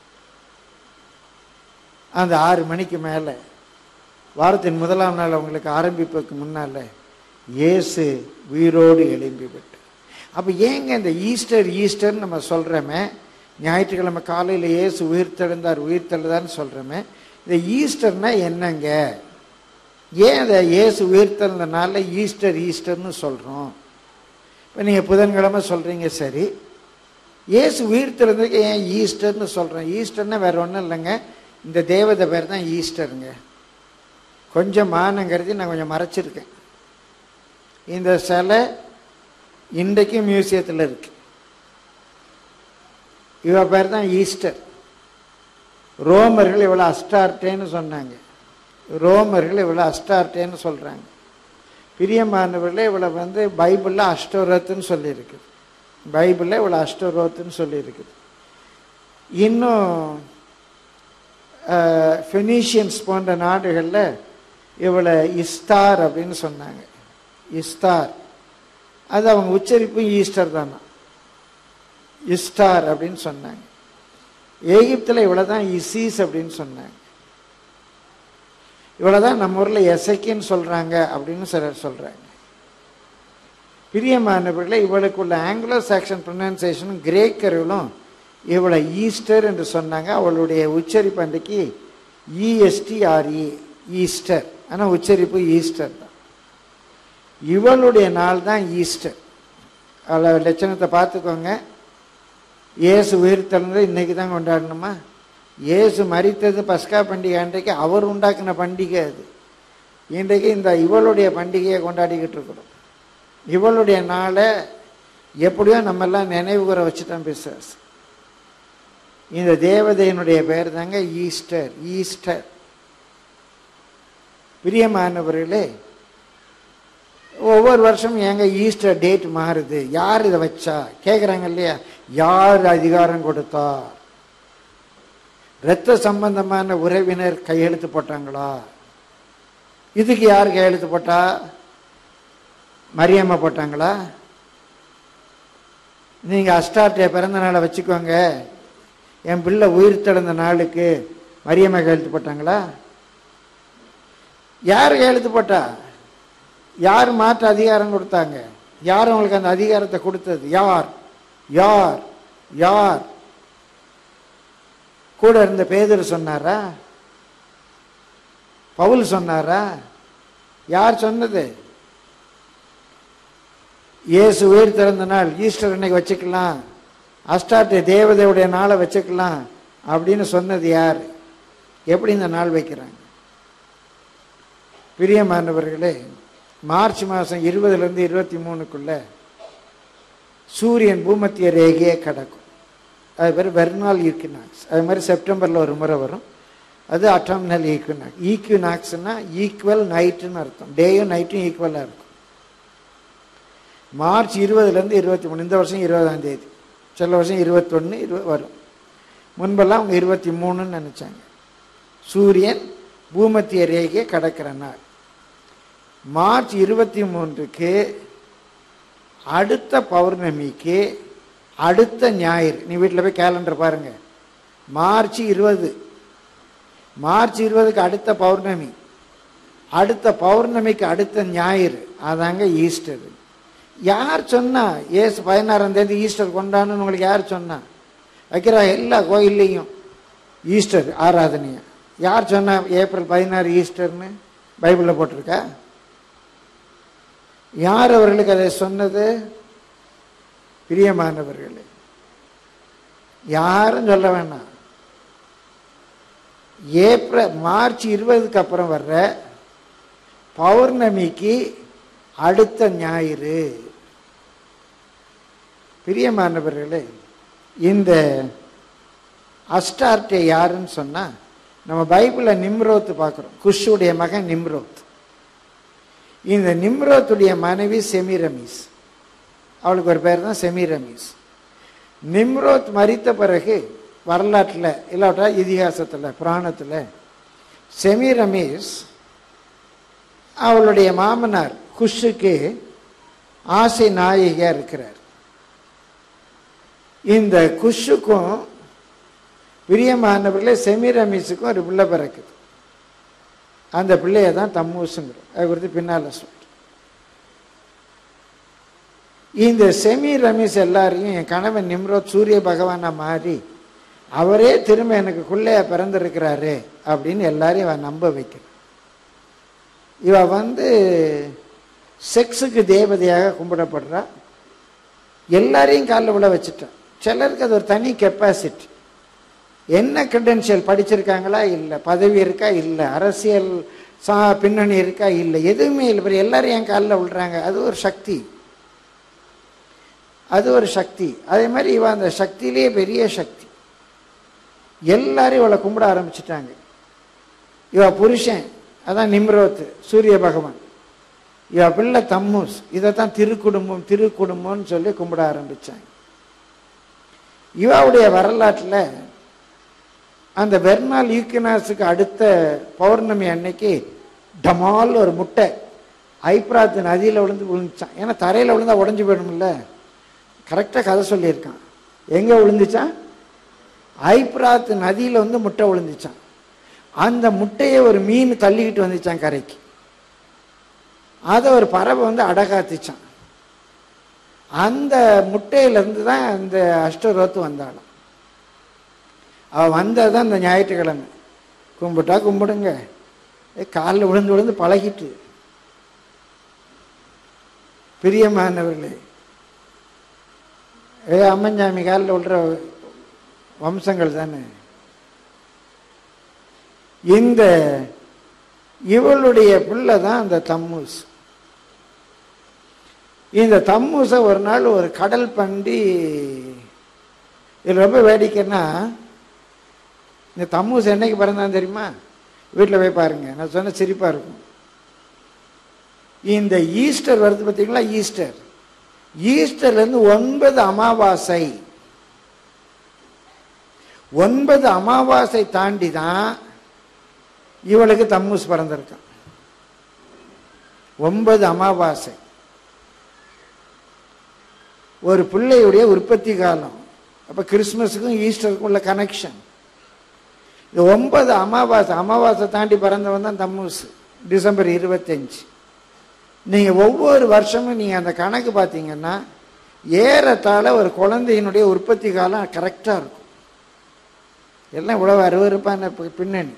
அந்த ஆறு மணிக்கு மேலே வாரத்தின் முதலாம் நாள் அவங்களுக்கு ஆரம்பிப்பதற்கு முன்னால இயேசு உயிரோடு எழும்பி விட்டு அப்போ ஏங்க இந்த ஈஸ்டர் ஈஸ்டர்னு நம்ம சொல்கிறோமே ஞாயிற்றுக்கிழமை காலையில் இயேசு உயிர் தெழுந்தார் உயிர் தெழுதான்னு சொல்கிறோமே இந்த ஈஸ்டர்னா என்னங்க ஏன் இந்த இயேசு உயிர் தெழுந்தனால ஈஸ்டர் ஈஸ்டர்னு சொல்கிறோம் இப்போ நீங்கள் புதன்கிழமை சொல்கிறீங்க சரி இயேசு உயிர் தெழுந்ததுக்கு ஏன் ஈஸ்டர்னு சொல்கிறோம் ஈஸ்டர்னா வேற ஒன்றும் இல்லைங்க இந்த தேவதை பேர் தான் ஈஸ்டருங்க கொஞ்சம் மானங்கிறது நான் கொஞ்சம் மறைச்சிருக்கேன் இந்த சிலை இன்றைக்கும் மியூசியத்தில் இருக்கு இவ பேர் தான் ஈஸ்டர் ரோமர்கள் இவ்வளோ அஸ்டார்டேன்னு சொன்னாங்க ரோமர்கள் இவ்வளோ அஸ்டார்டேன்னு சொல்கிறாங்க பிரியமானவர்களே இவ்வளோ வந்து பைபிளில் அஷ்டோரத்துன்னு சொல்லியிருக்குது பைபிளில் இவ்வளோ அஷ்டோரோத்துன்னு சொல்லியிருக்குது இன்னும் ஃபெனீஷியன்ஸ் போன்ற நாடுகளில் இவளை இஸ்தார் அப்படின்னு சொன்னாங்க இஸ்தார் அது அவங்க உச்சரிப்பும் ஈஸ்டர் தானா இஸ்டார் அப்படின்னு சொன்னாங்க எகிப்தில் இவ்வளோ தான் இசீஸ் அப்படின்னு சொன்னாங்க இவ்வளோ தான் நம்ம ஊரில் எசைக்கின்னு சொல்கிறாங்க அப்படின்னு சிலர் சொல்கிறாங்க பிரியமானவர்களே இவளுக்குள்ள ஆங்கிலோ சாக்சன் ப்ரொனன்சியேஷனும் கிரேக்கர்களும் இவளை ஈஸ்டர் என்று சொன்னாங்க அவளுடைய உச்சரிப்பு அன்றைக்கு இஎஸ்டிஆர்இ ஈஸ்டர் ஆனால் உச்சரிப்பு ஈஸ்டர் தான் இவளுடைய நாள் தான் ஈஸ்டர் அவளை லட்சணத்தை பார்த்துக்கோங்க இயேசு உயிர் தெழுந்தது இன்னைக்கு தான் கொண்டாடணுமா இயேசு மரித்தது பஸ்கா பண்டிகை அன்றைக்கு அவர் உண்டாக்குன பண்டிகை அது இன்றைக்கு இந்த இவளுடைய பண்டிகையை கொண்டாடிக்கிட்டு இருக்கிறோம் இவளுடைய நாளை எப்படியோ நம்ம எல்லாம் நினைவு கூற வச்சுட்டோம் பிசாஸ் இந்த தேவதையினுடைய பெயர் தாங்க ஈஸ்டர் ஈஸ்டர் பிரியமானவர்களே ஒவ்வொரு வருஷம் ஏங்க ஈஸ்டர் டேட் மாறுது யார் இதை வச்சா கேட்குறாங்க இல்லையா யார் அதிகாரம் கொடுத்தா இரத்த சம்பந்தமான உறவினர் கையெழுத்து போட்டாங்களா இதுக்கு யார் கையெழுத்து போட்டா மரியம்மா போட்டாங்களா நீங்கள் அஸ்டார்டே பிறந்த நாளை வச்சுக்கோங்க என் பிள்ளை உயிர் தெழுந்த நாளுக்கு மரியம்மா கையெழுத்து போட்டாங்களா யார் கையெழுத்து போட்டா யார் மாற்று அதிகாரம் கொடுத்தாங்க யார் அவங்களுக்கு அந்த அதிகாரத்தை கொடுத்தது யார் யார் யார் கூட இருந்த பேதர் சொன்னாரா பவுல் சொன்னாரா யார் சொன்னது இயேசு உயிர் திறந்த நாள் ஈஸ்டர் அன்னைக்கு வச்சுக்கலாம் அஸ்டார்ட் தேவதையுடைய நாளை வச்சுக்கலாம் அப்படின்னு சொன்னது யார் எப்படி இந்த நாள் வைக்கிறாங்க பிரியமானவர்களே மார்ச் மாதம் இருபதுலேருந்து இருபத்தி மூணுக்குள்ள சூரியன் பூமத்திய ரேகையே கிடக்கும் அது பேர் வெர்னால் ஈக்வினாக்ஸ் அது மாதிரி செப்டம்பரில் ஒரு முறை வரும் அது அட்டாமினல் ஈக்வினாக்ஸ் ஈக்வினாக்ஸ்னா ஈக்குவல் நைட்டுன்னு அர்த்தம் டேயும் நைட்டும் ஈக்குவலாக இருக்கும் மார்ச் இருபதுலேருந்து இருபத்தி மூணு இந்த வருஷம் இருபதாம் தேதி சில வருஷம் இருபத்தொன்று இருபது வரும் முன்பெல்லாம் அவங்க இருபத்தி மூணுன்னு நினச்சாங்க சூரியன் பூமத்திய ரேகையை கடக்கிற நாள் மார்ச் இருபத்தி மூன்றுக்கு அடுத்த பௌர்ணமிக்கு அடுத்த ஞாயிறு நீ வீட்டில் போய் கேலண்டர் பாருங்க மார்ச் இருபது மார்ச் இருபதுக்கு அடுத்த பௌர்ணமி அடுத்த பௌர்ணமிக்கு அடுத்த ஞாயிறு அதாங்க ஈஸ்டர் யார் சொன்னா ஏசு பதினாறாம் தேதி ஈஸ்டர் கொண்டாடணும்னு உங்களுக்கு யார் சொன்னா வைக்கிறா எல்லா கோயில்லையும் ஈஸ்டர் ஆராதனையை யார் சொன்னா ஏப்ரல் பதினாறு ஈஸ்டர்னு பைபிளில் போட்டிருக்கா யார் அவர்களுக்கு அதை சொன்னது பிரியமானவர்களே யாரும் சொல்ல வேணாம் ஏப்ரல் மார்ச் இருபதுக்கு அப்புறம் வர்ற பௌர்ணமிக்கு அடுத்த ஞாயிறு பிரியமானவர்களே இந்த அஸ்டார்டே யாருன்னு சொன்னா நம்ம பைபிளில் நிம்ரோத் பார்க்குறோம் குஷுடைய மகன் நிம்ரோத் இந்த நிம்ரோத்துடைய மனைவி செமிரமீஸ் அவளுக்கு ஒரு பேர் தான் செமிரமீஸ் நிம்ரோத் மரித்த பிறகு வரலாற்றில் இல்லாட்டா இதிகாசத்தில் புராணத்தில் செமிரமீஸ் அவளுடைய மாமனார் குஷுக்கு ஆசை நாயகியாக இருக்கிறார் இந்த குஷுக்கும் பிரியமானவர்களே செமிரமீஸுக்கும் ஒரு பிள்ளை பிறக்குது அந்த பிள்ளைய தான் தம்மூசுங்கிறோம் அதை குறித்து பின்னால் சொல்கிறேன் இந்த செமி ரமீஸ் எல்லாரையும் என் கணவன் நிம்ரோத் சூரிய பகவானா மாறி அவரே திரும்ப எனக்கு குள்ளையா பிறந்திருக்கிறாரு அப்படின்னு எல்லாரையும் அவன் நம்ப வைக்கிறான் இவ வந்து செக்ஸுக்கு தேவதையாக கும்பிடப்படுறா எல்லாரையும் காலில் விழ வச்சுட்டான் சிலருக்கு அது ஒரு தனி கெப்பாசிட்டி என்ன கிரெடென்ஷியல் படிச்சிருக்காங்களா இல்லை பதவி இருக்கா இல்லை அரசியல் சா பின்னணி இருக்கா இல்லை எதுவுமே இல்லை பிறகு எல்லாரும் என் காலில் விழுறாங்க அது ஒரு சக்தி அது ஒரு சக்தி அதே மாதிரி இவ அந்த சக்தியிலேயே பெரிய சக்தி எல்லாரும் இவளை கும்பிட ஆரம்பிச்சிட்டாங்க இவ புருஷன் அதான் நிம்ரோத் சூரிய பகவான் இவ பிள்ளை தம்மூஸ் இதைத்தான் திருக்குடும்பம் திருக்குடும்பம்னு சொல்லி கும்பிட ஆரம்பிச்சாங்க இவாவுடைய வரலாற்றில் அந்த வெர்னால் ஈக்கினாஸுக்கு அடுத்த பௌர்ணமி அன்னைக்கு டமால் ஒரு முட்டை ஐப்ராத் நதியில் விழுந்து விழுந்துச்சான் ஏன்னா தரையில் விழுந்தா உடஞ்சி போயிடும்ல கரெக்டாக கதை சொல்லியிருக்கான் எங்கே விழுந்துச்சான் ஐப்ராத் நதியில் வந்து முட்டை விழுந்துச்சான் அந்த முட்டையை ஒரு மீன் தள்ளிக்கிட்டு வந்துச்சான் கரைக்கு அதை ஒரு பறவை வந்து அடகாத்துச்சான் அந்த முட்டையிலேருந்து தான் அந்த அஷ்டரோத்து வந்தாலும் அவள் வந்தால் தான் இந்த ஞாயிற்றுக்கிழமை கும்பிட்டா கும்பிடுங்க ஏ காலில் விழுந்து விழுந்து பழகிட்டு பிரியமானவர்களே ஏ அம்மஞ்சாமி காலில் விழுற வம்சங்கள் தானே இந்த இவளுடைய பிள்ளை தான் அந்த தம்மூஸ் இந்த தம்மூசை ஒரு நாள் ஒரு கடல் பண்டி இது ரொம்ப வேடிக்கைன்னா இந்த தம்மூஸ் என்னைக்கு பிறந்தான் தெரியுமா வீட்டில் போய் பாருங்க நான் சொன்ன சிரிப்பா இருக்கும் இந்த ஈஸ்டர் வருது பார்த்தீங்களா ஈஸ்டர் ஈஸ்டர்லேருந்து ஒன்பது அமாவாசை ஒன்பது அமாவாசை தாண்டி தான் இவளுக்கு தம்மூஸ் பிறந்திருக்கான் ஒன்பது அமாவாசை ஒரு பிள்ளையுடைய உற்பத்தி காலம் அப்போ கிறிஸ்மஸுக்கும் ஈஸ்டருக்கும் உள்ள கனெக்ஷன் இது ஒன்பது அமாவாசை அமாவாசை தாண்டி பிறந்தவன் தான் தம்மூஸ் டிசம்பர் இருபத்தஞ்சு நீங்கள் ஒவ்வொரு வருஷமும் நீங்கள் அந்த கணக்கு பார்த்தீங்கன்னா ஏறத்தாழ ஒரு குழந்தையினுடைய உற்பத்தி காலம் கரெக்டாக இருக்கும் எல்லாம் இவ்வளவு அருவருப்பான பி- பின்னணி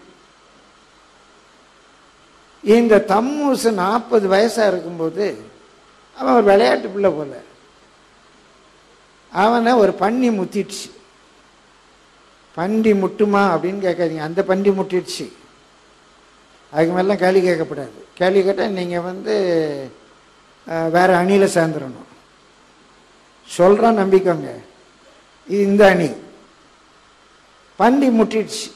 இந்த தம்மூசு நாற்பது வயசாக இருக்கும்போது அவன் ஒரு விளையாட்டு பிள்ளை போல அவனை ஒரு பன்னி முத்திடுச்சு பண்டி முட்டுமா அப்படின்னு கேட்காதீங்க அந்த பண்டி முட்டிடுச்சு அதுக்கு மேலாம் கேள்வி கேட்கக்கூடாது கேள்வி கேட்டால் நீங்கள் வந்து அஹ், வேற அணியில் சேர்ந்துடணும் சொல்கிறோம் நம்பிக்கோங்க இது இந்த அணி பண்டி முட்டிடுச்சு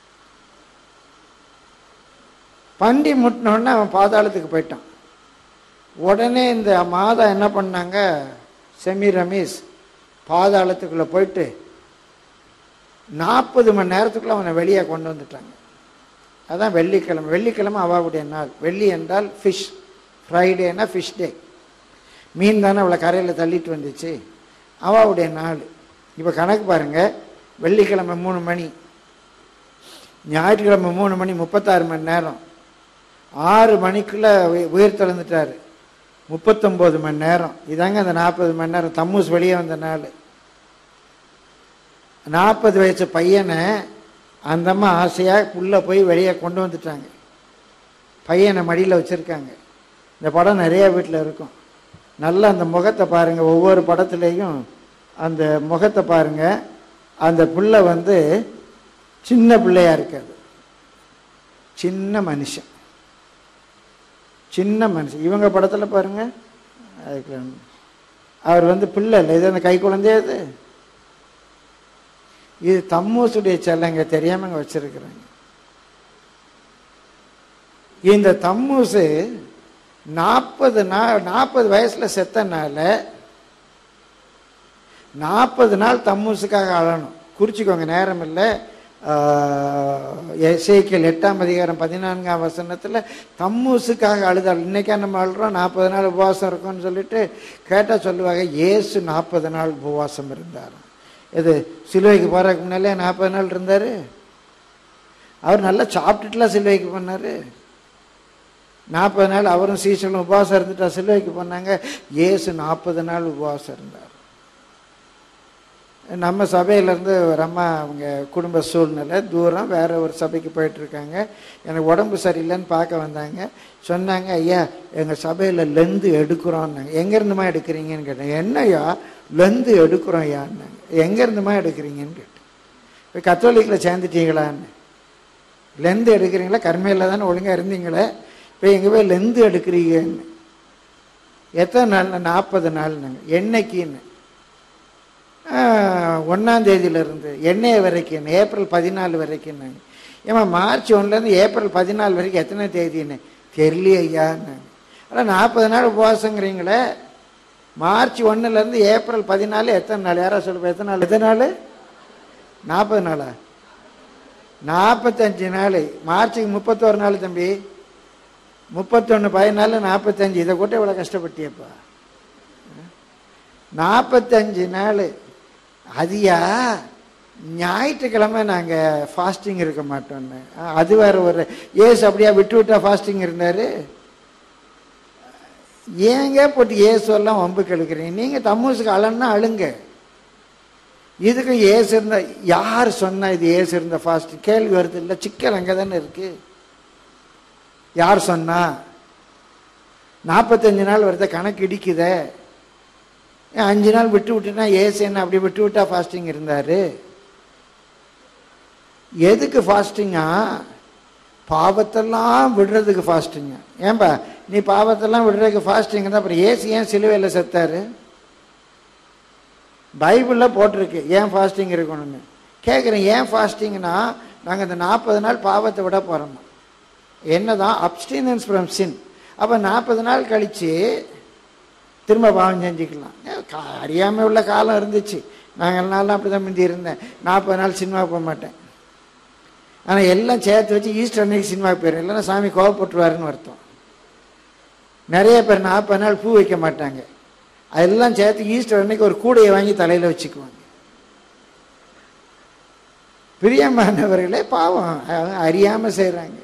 பண்டி முட்டினோடனே அவன் பாதாளத்துக்கு போயிட்டான் உடனே இந்த மாதா என்ன பண்ணாங்க செமி ரமேஷ் பாதாளத்துக்குள்ளே போயிட்டு நாற்பது மணி நேரத்துக்குள்ள அவனை வெளியே கொண்டு வந்துட்டாங்க அதான் வெள்ளிக்கிழமை வெள்ளிக்கிழமை அவாவுடைய நாள் வெள்ளி என்றால் ஃபிஷ் ஃப்ரைடேனா ஃபிஷ் டே மீன் தானே அவளை கரையில் தள்ளிட்டு வந்துச்சு அவாவுடைய நாள் இப்போ கணக்கு பாருங்க வெள்ளிக்கிழமை மூணு மணி ஞாயிற்றுக்கிழமை மூணு மணி முப்பத்தாறு மணி நேரம் ஆறு மணிக்குள்ளே உயிர் திறந்துட்டார் முப்பத்தொம்போது மணி நேரம் இதாங்க அந்த நாற்பது மணி நேரம் தம்மூஸ் வெளியே வந்த நாள் நாற்பது வயசு பையனை அந்தம்மா ஆசையாக உள்ளே போய் வெளியே கொண்டு வந்துட்டாங்க பையனை மடியில் வச்சுருக்காங்க இந்த படம் நிறைய வீட்டில் இருக்கும் நல்லா அந்த முகத்தை பாருங்கள் ஒவ்வொரு படத்துலேயும் அந்த முகத்தை பாருங்கள் அந்த பிள்ளை வந்து சின்ன பிள்ளையா இருக்காது சின்ன மனுஷன் சின்ன மனுஷன் இவங்க படத்தில் பாருங்க அதுக்கு அவர் வந்து பிள்ளை இல்லை இது அந்த கை குழந்தையா இது இது தம்மூசுடைய செல்லங்க தெரியாம இங்க வச்சிருக்கிறாங்க இந்த தம்மூசு நாற்பது நாள் நாற்பது வயசுல செத்தனால நாற்பது நாள் தம்மூசுக்காக அழணும் குறிச்சிக்கோங்க நேரம் இல்லை எசேக்கியல் எட்டாம் அதிகாரம் பதினான்காம் வசனத்தில் தம்மூசுக்காக அழுதாள் இன்னைக்கா நம்ம அழுறோம் நாற்பது நாள் உபவாசம் இருக்கும்னு சொல்லிட்டு கேட்டால் சொல்லுவாங்க இயேசு நாற்பது நாள் உபவாசம் இருந்தார் இது சிலுவைக்கு போகிறதுக்கு முன்னாலே நாற்பது நாள் இருந்தார் அவர் நல்லா சாப்பிட்டுட்டுலாம் சிலுவைக்கு போனார் நாற்பது நாள் அவரும் சீசனும் உபவாசம் இருந்துட்டா சிலுவைக்கு போனாங்க இயேசு நாற்பது நாள் உபவாசம் இருந்தார் நம்ம சபையிலேருந்து ஒரு அம்மா அவங்க குடும்ப சூழ்நிலை தூரம் வேற ஒரு சபைக்கு போயிட்டு இருக்காங்க எனக்கு உடம்பு சரியில்லைன்னு பார்க்க வந்தாங்க சொன்னாங்க ஐயா எங்கள் சபையில் லெந்து எடுக்கிறோன்னாங்க எங்கேருந்துமா எடுக்கிறீங்கன்னு கேட்டேன் என்னய்யா லெந்து எடுக்கிறோம் ஐயான்னாங்க எங்கேருந்துமா எடுக்கிறீங்கன்னு கேட்டேன் இப்போ கத்தோலிக்கில் சேர்ந்துட்டீங்களான்னு லெந்து எடுக்கிறீங்களா கர்மையில் தானே ஒழுங்காக இருந்தீங்களே இப்போ எங்கே போய் லெந்து எடுக்கிறீங்கன்னு எத்தனை நாள் நாற்பது நாள்னாங்க என்னைக்குன்னு ஒன்றாம் தேதியிலிருந்து என்னைய வரைக்கும் ஏப்ரல் பதினாலு வரைக்கும்னாங்க ஏமா மார்ச் ஒன்றுலேருந்து ஏப்ரல் பதினாலு வரைக்கும் எத்தனை தேதின்னு தெரியல ஐயான்னாங்க ஆனால் நாற்பது நாள் உபவாசங்கிறீங்களே மார்ச் ஒன்றுலேருந்து ஏப்ரல் பதினாலு எத்தனை நாள் யாரா சொல்லுப்பா எத்தனை நாள் எத்தனை நாள் நாற்பது நாளா நாற்பத்தஞ்சு நாள் மார்ச்சுக்கு முப்பத்தோரு நாள் தம்பி முப்பத்தொன்று பதினாலு நாற்பத்தஞ்சு இதை கூட இவ்வளோ கஷ்டப்பட்டியப்பா நாற்பத்தஞ்சு நாள் அதியா ஞாயிற்றுக்கிழமை நாங்கள் ஃபாஸ்டிங் இருக்க மாட்டோன்னு ஆ, அது வேற ஒரு ஏசு அப்படியா விட்டு விட்டா ஃபாஸ்டிங் இருந்தார் ஏங்க போட்டு ஏசுவெல்லாம் வம்பு கெடுக்குறீங்க நீங்கள் தம்மூசுக்கு அழன்னா அழுங்க இதுக்கு ஏசு இருந்த யார் சொன்னா இது ஏசு இருந்த ஃபாஸ்டிங் கேள்வி வருது இல்லை சிக்கல் அங்கே தானே இருக்கு யார் சொன்னா நாற்பத்தஞ்சு நாள் வருத கணக்கு இடிக்குதே ஏன் அஞ்சு நாள் விட்டு விட்டுனா ஏசு என்ன அப்படி விட்டு விட்டா ஃபாஸ்டிங் இருந்தாரு எதுக்கு ஃபாஸ்டிங்கா பாவத்தெல்லாம் விடுறதுக்கு ஃபாஸ்டிங்க ஏன்பா நீ பாவத்தெல்லாம் விடுறதுக்கு ஃபாஸ்டிங் தான் அப்புறம் ஏசு ஏன் சிலுவையில் செத்தாரு பைபிளில் போட்டிருக்கு ஏன் ஃபாஸ்டிங் இருக்கணும்னு கேட்குறேன் ஏன் ஃபாஸ்டிங்னா நாங்கள் இந்த நாற்பது நாள் பாவத்தை விட போகிறோம் என்னதான் அப்டினன்ஸ் ஃப்ரம் சின் அப்போ நாற்பது நாள் கழித்து திரும்ப பாவம் செஞ்சுக்கலாம் கா- அறியாமை உள்ள காலம் இருந்துச்சு நாங்கள் நாள்லாம் அப்படி தான் முந்தி இருந்தேன் நாற்பது நாள் சினிமா போக மாட்டேன் ஆனால் எல்லாம் சேர்த்து வச்சு ஈஸ்டர் அன்னைக்கு சினிமா போயிடும் இல்லைன்னா சாமி கோவப்பட்டுருவாருன்னு அர்த்தம் நிறைய பேர் நாற்பது நாள் பூ வைக்க மாட்டாங்க அதெல்லாம் சேர்த்து ஈஸ்டர் அன்னைக்கு ஒரு கூடையை வாங்கி தலையில் வச்சுக்குவாங்க பிரியமானவர்களே பாவம் அவங்க அறியாம செய்கிறாங்க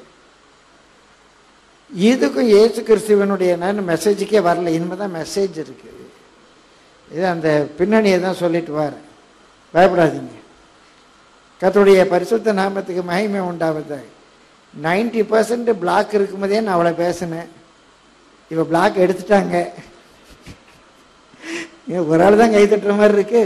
இதுக்கும் இயேசு கிறிஸ்துவனுடைய நான் மெசேஜுக்கே வரல இனிமேல் தான் மெசேஜ் இருக்குது இது அந்த பின்னணியை தான் சொல்லிட்டு வரேன் பயப்படாதீங்க கர்த்தருடைய பரிசுத்த நாமத்துக்கு மகிமை உண்டாவதாக நைன்டி பர்சன்ட் பிளாக் இருக்கும்போதே நான் அவளை பேசினேன் இவ பிளாக் எடுத்துட்டாங்க இவன் ஒரு ஆள் தான் கை தட்டுற மாதிரி இருக்கு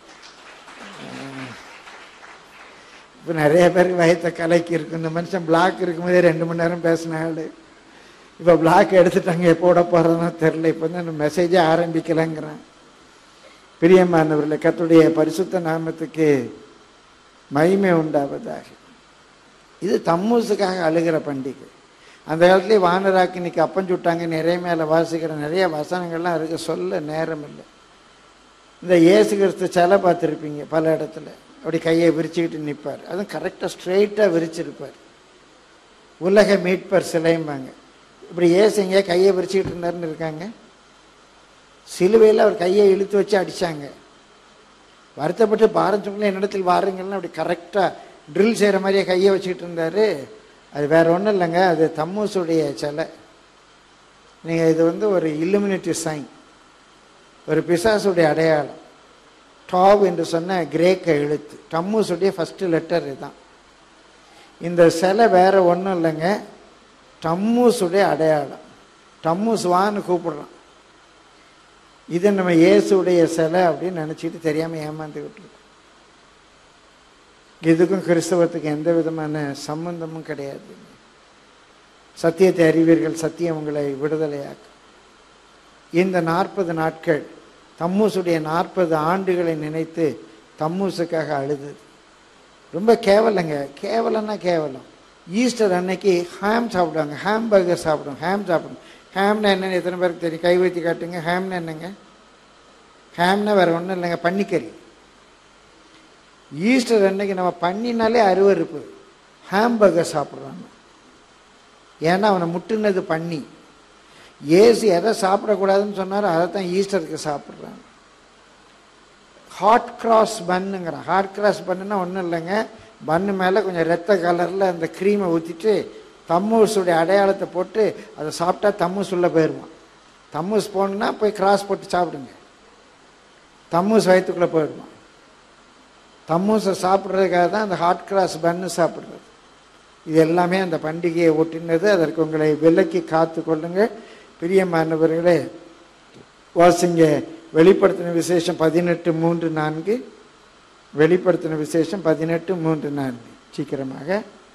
இப்போ நிறைய பேருக்கு வயத்தை கலைக்கு இருக்கு இந்த மனுஷன் பிளாக் இருக்கும்போதே ரெண்டு மணி நேரம் பேசின ஆள் இப்போ பிளாக் எடுத்துட்டாங்க எப்போட போகிறதுனோ தெரில இப்போ தான் இந்த மெசேஜே ஆரம்பிக்கலைங்கிறான் பிரியமானவர்களே கர்த்தருடைய பரிசுத்த நாமத்துக்கு மகிமை உண்டாவதாக இது தம்மூசுக்காக அழுகிற பண்டிகை அந்த காலத்துலேயே வானராக்கினிக்கு அப்பம் சுட்டாங்க நிறைய மேலே வாசிக்கிற நிறைய வசனங்கள்லாம் இருக்கு சொல்ல நேரம் இல்லை இந்த இயேசு கிறிஸ்து சிலை பார்த்துருப்பீங்க பல இடத்துல அப்படி கையை விரிச்சுக்கிட்டு நிற்பார் அதுவும் கரெக்டாக ஸ்ட்ரெயிட்டாக விரிச்சிருப்பார் உலக மீட்பர் சிலைம்பாங்க இப்படி ஏசுங்க கையை விரிச்சுக்கிட்டு இருந்தாருன்னு இருக்காங்க சிலுவையில் அவர் கையை இழுத்து வச்சு அடிச்சாங்க வருத்தப்பட்டு பாரம் சொன்ன என்னிடத்தில் வாருங்கள்னு அப்படி கரெக்டாக ட்ரில் செய்கிற மாதிரியே கையை வச்சுக்கிட்டு இருந்தார் அது வேற ஒன்றும் இல்லைங்க அது தம்மூசுடைய சிலை நீங்கள் இது வந்து ஒரு illuminative சைன் ஒரு பிசாசுடைய அடையாளம் டாவ் என்று சொன்ன கிரேக்க எழுத்து டம்மூசுடைய ஃபஸ்ட்டு லெட்டர் இதுதான் இந்த சிலை வேற ஒன்றும் இல்லைங்க டம்மூசுடைய அடையாளம் டம்மூஸ் வான்னு கூப்பிடுறான் இது நம்ம இயேசுடைய சிலை அப்படின்னு நினச்சிட்டு தெரியாமல் ஏமாந்து விட்டுருக்கோம் இதுக்கும் கிறிஸ்தவத்துக்கு எந்த விதமான சம்பந்தமும் கிடையாது சத்தியத்தை அறிவீர்கள் சத்தியம் உங்களை விடுதலையாக்கும் இந்த நாற்பது நாட்கள் தம்மூசுடைய நாற்பது ஆண்டுகளை நினைத்து தம்மூசுக்காக அழுது ரொம்ப கேவலங்க கேவலம்னா கேவலம் ஈஸ்டர் அன்னைக்கு ஹாம் சாப்பிடுவாங்க ஹாம் பர்கர் சாப்பிடுவோம் ஹாம் சாப்பிடுவோம் ஹாம்னா என்னன்னு எத்தனை பேருக்கு தெரியும் கை வைத்து காட்டுங்க ஹாம்னா என்னங்க ஹாம்னா வேற ஒன்றும் இல்லைங்க பன்னிக்கறி ஈஸ்டர் அன்னைக்கு நம்ம பண்ணினாலே அருவருப்பு ஹாம்பர்கர் சாப்பிட்றாங்க ஏன்னா அவனை முட்டுனது பண்ணி ஏசு எதை சாப்பிடக்கூடாதுன்னு சொன்னாரோ அதை தான் ஈஸ்டருக்கு சாப்பிட்றாங்க ஹாட் கிராஸ் பன்னுங்கிறான் ஹாட் கிராஸ் பண்ணுன்னா ஒன்றும் இல்லைங்க பன்னு மேலே கொஞ்சம் ரத்த கலரில் அந்த க்ரீமை ஊற்றிட்டு தம்மூஸுடைய அடையாளத்தை போட்டு அதை சாப்பிட்டா தம்மூஸ் உள்ளே போயிடுவான் தம்மூஸ் போகணுன்னா போய் கிராஸ் போட்டு சாப்பிடுங்க தம்மூஸ் வயிற்றுக்குள்ளே போயிடுவான் தம்மூசை சாப்பிட்றதுக்காக தான் அந்த ஹாட் கிராஸ் பன்னு சாப்பிட்றது இது எல்லாமே அந்த பண்டிகையை ஒட்டினது அதற்கு உங்களை விலக்கி காத்து கொள்ளுங்க பிரியமானவர்களே வாசிங்க வெளிப்படுத்தின விசேஷம் பதினெட்டு மூன்று நான்கு வெளிப்படுத்தின விசேஷம் பதினெட்டு மூன்று நான்கு சீக்கிரமாக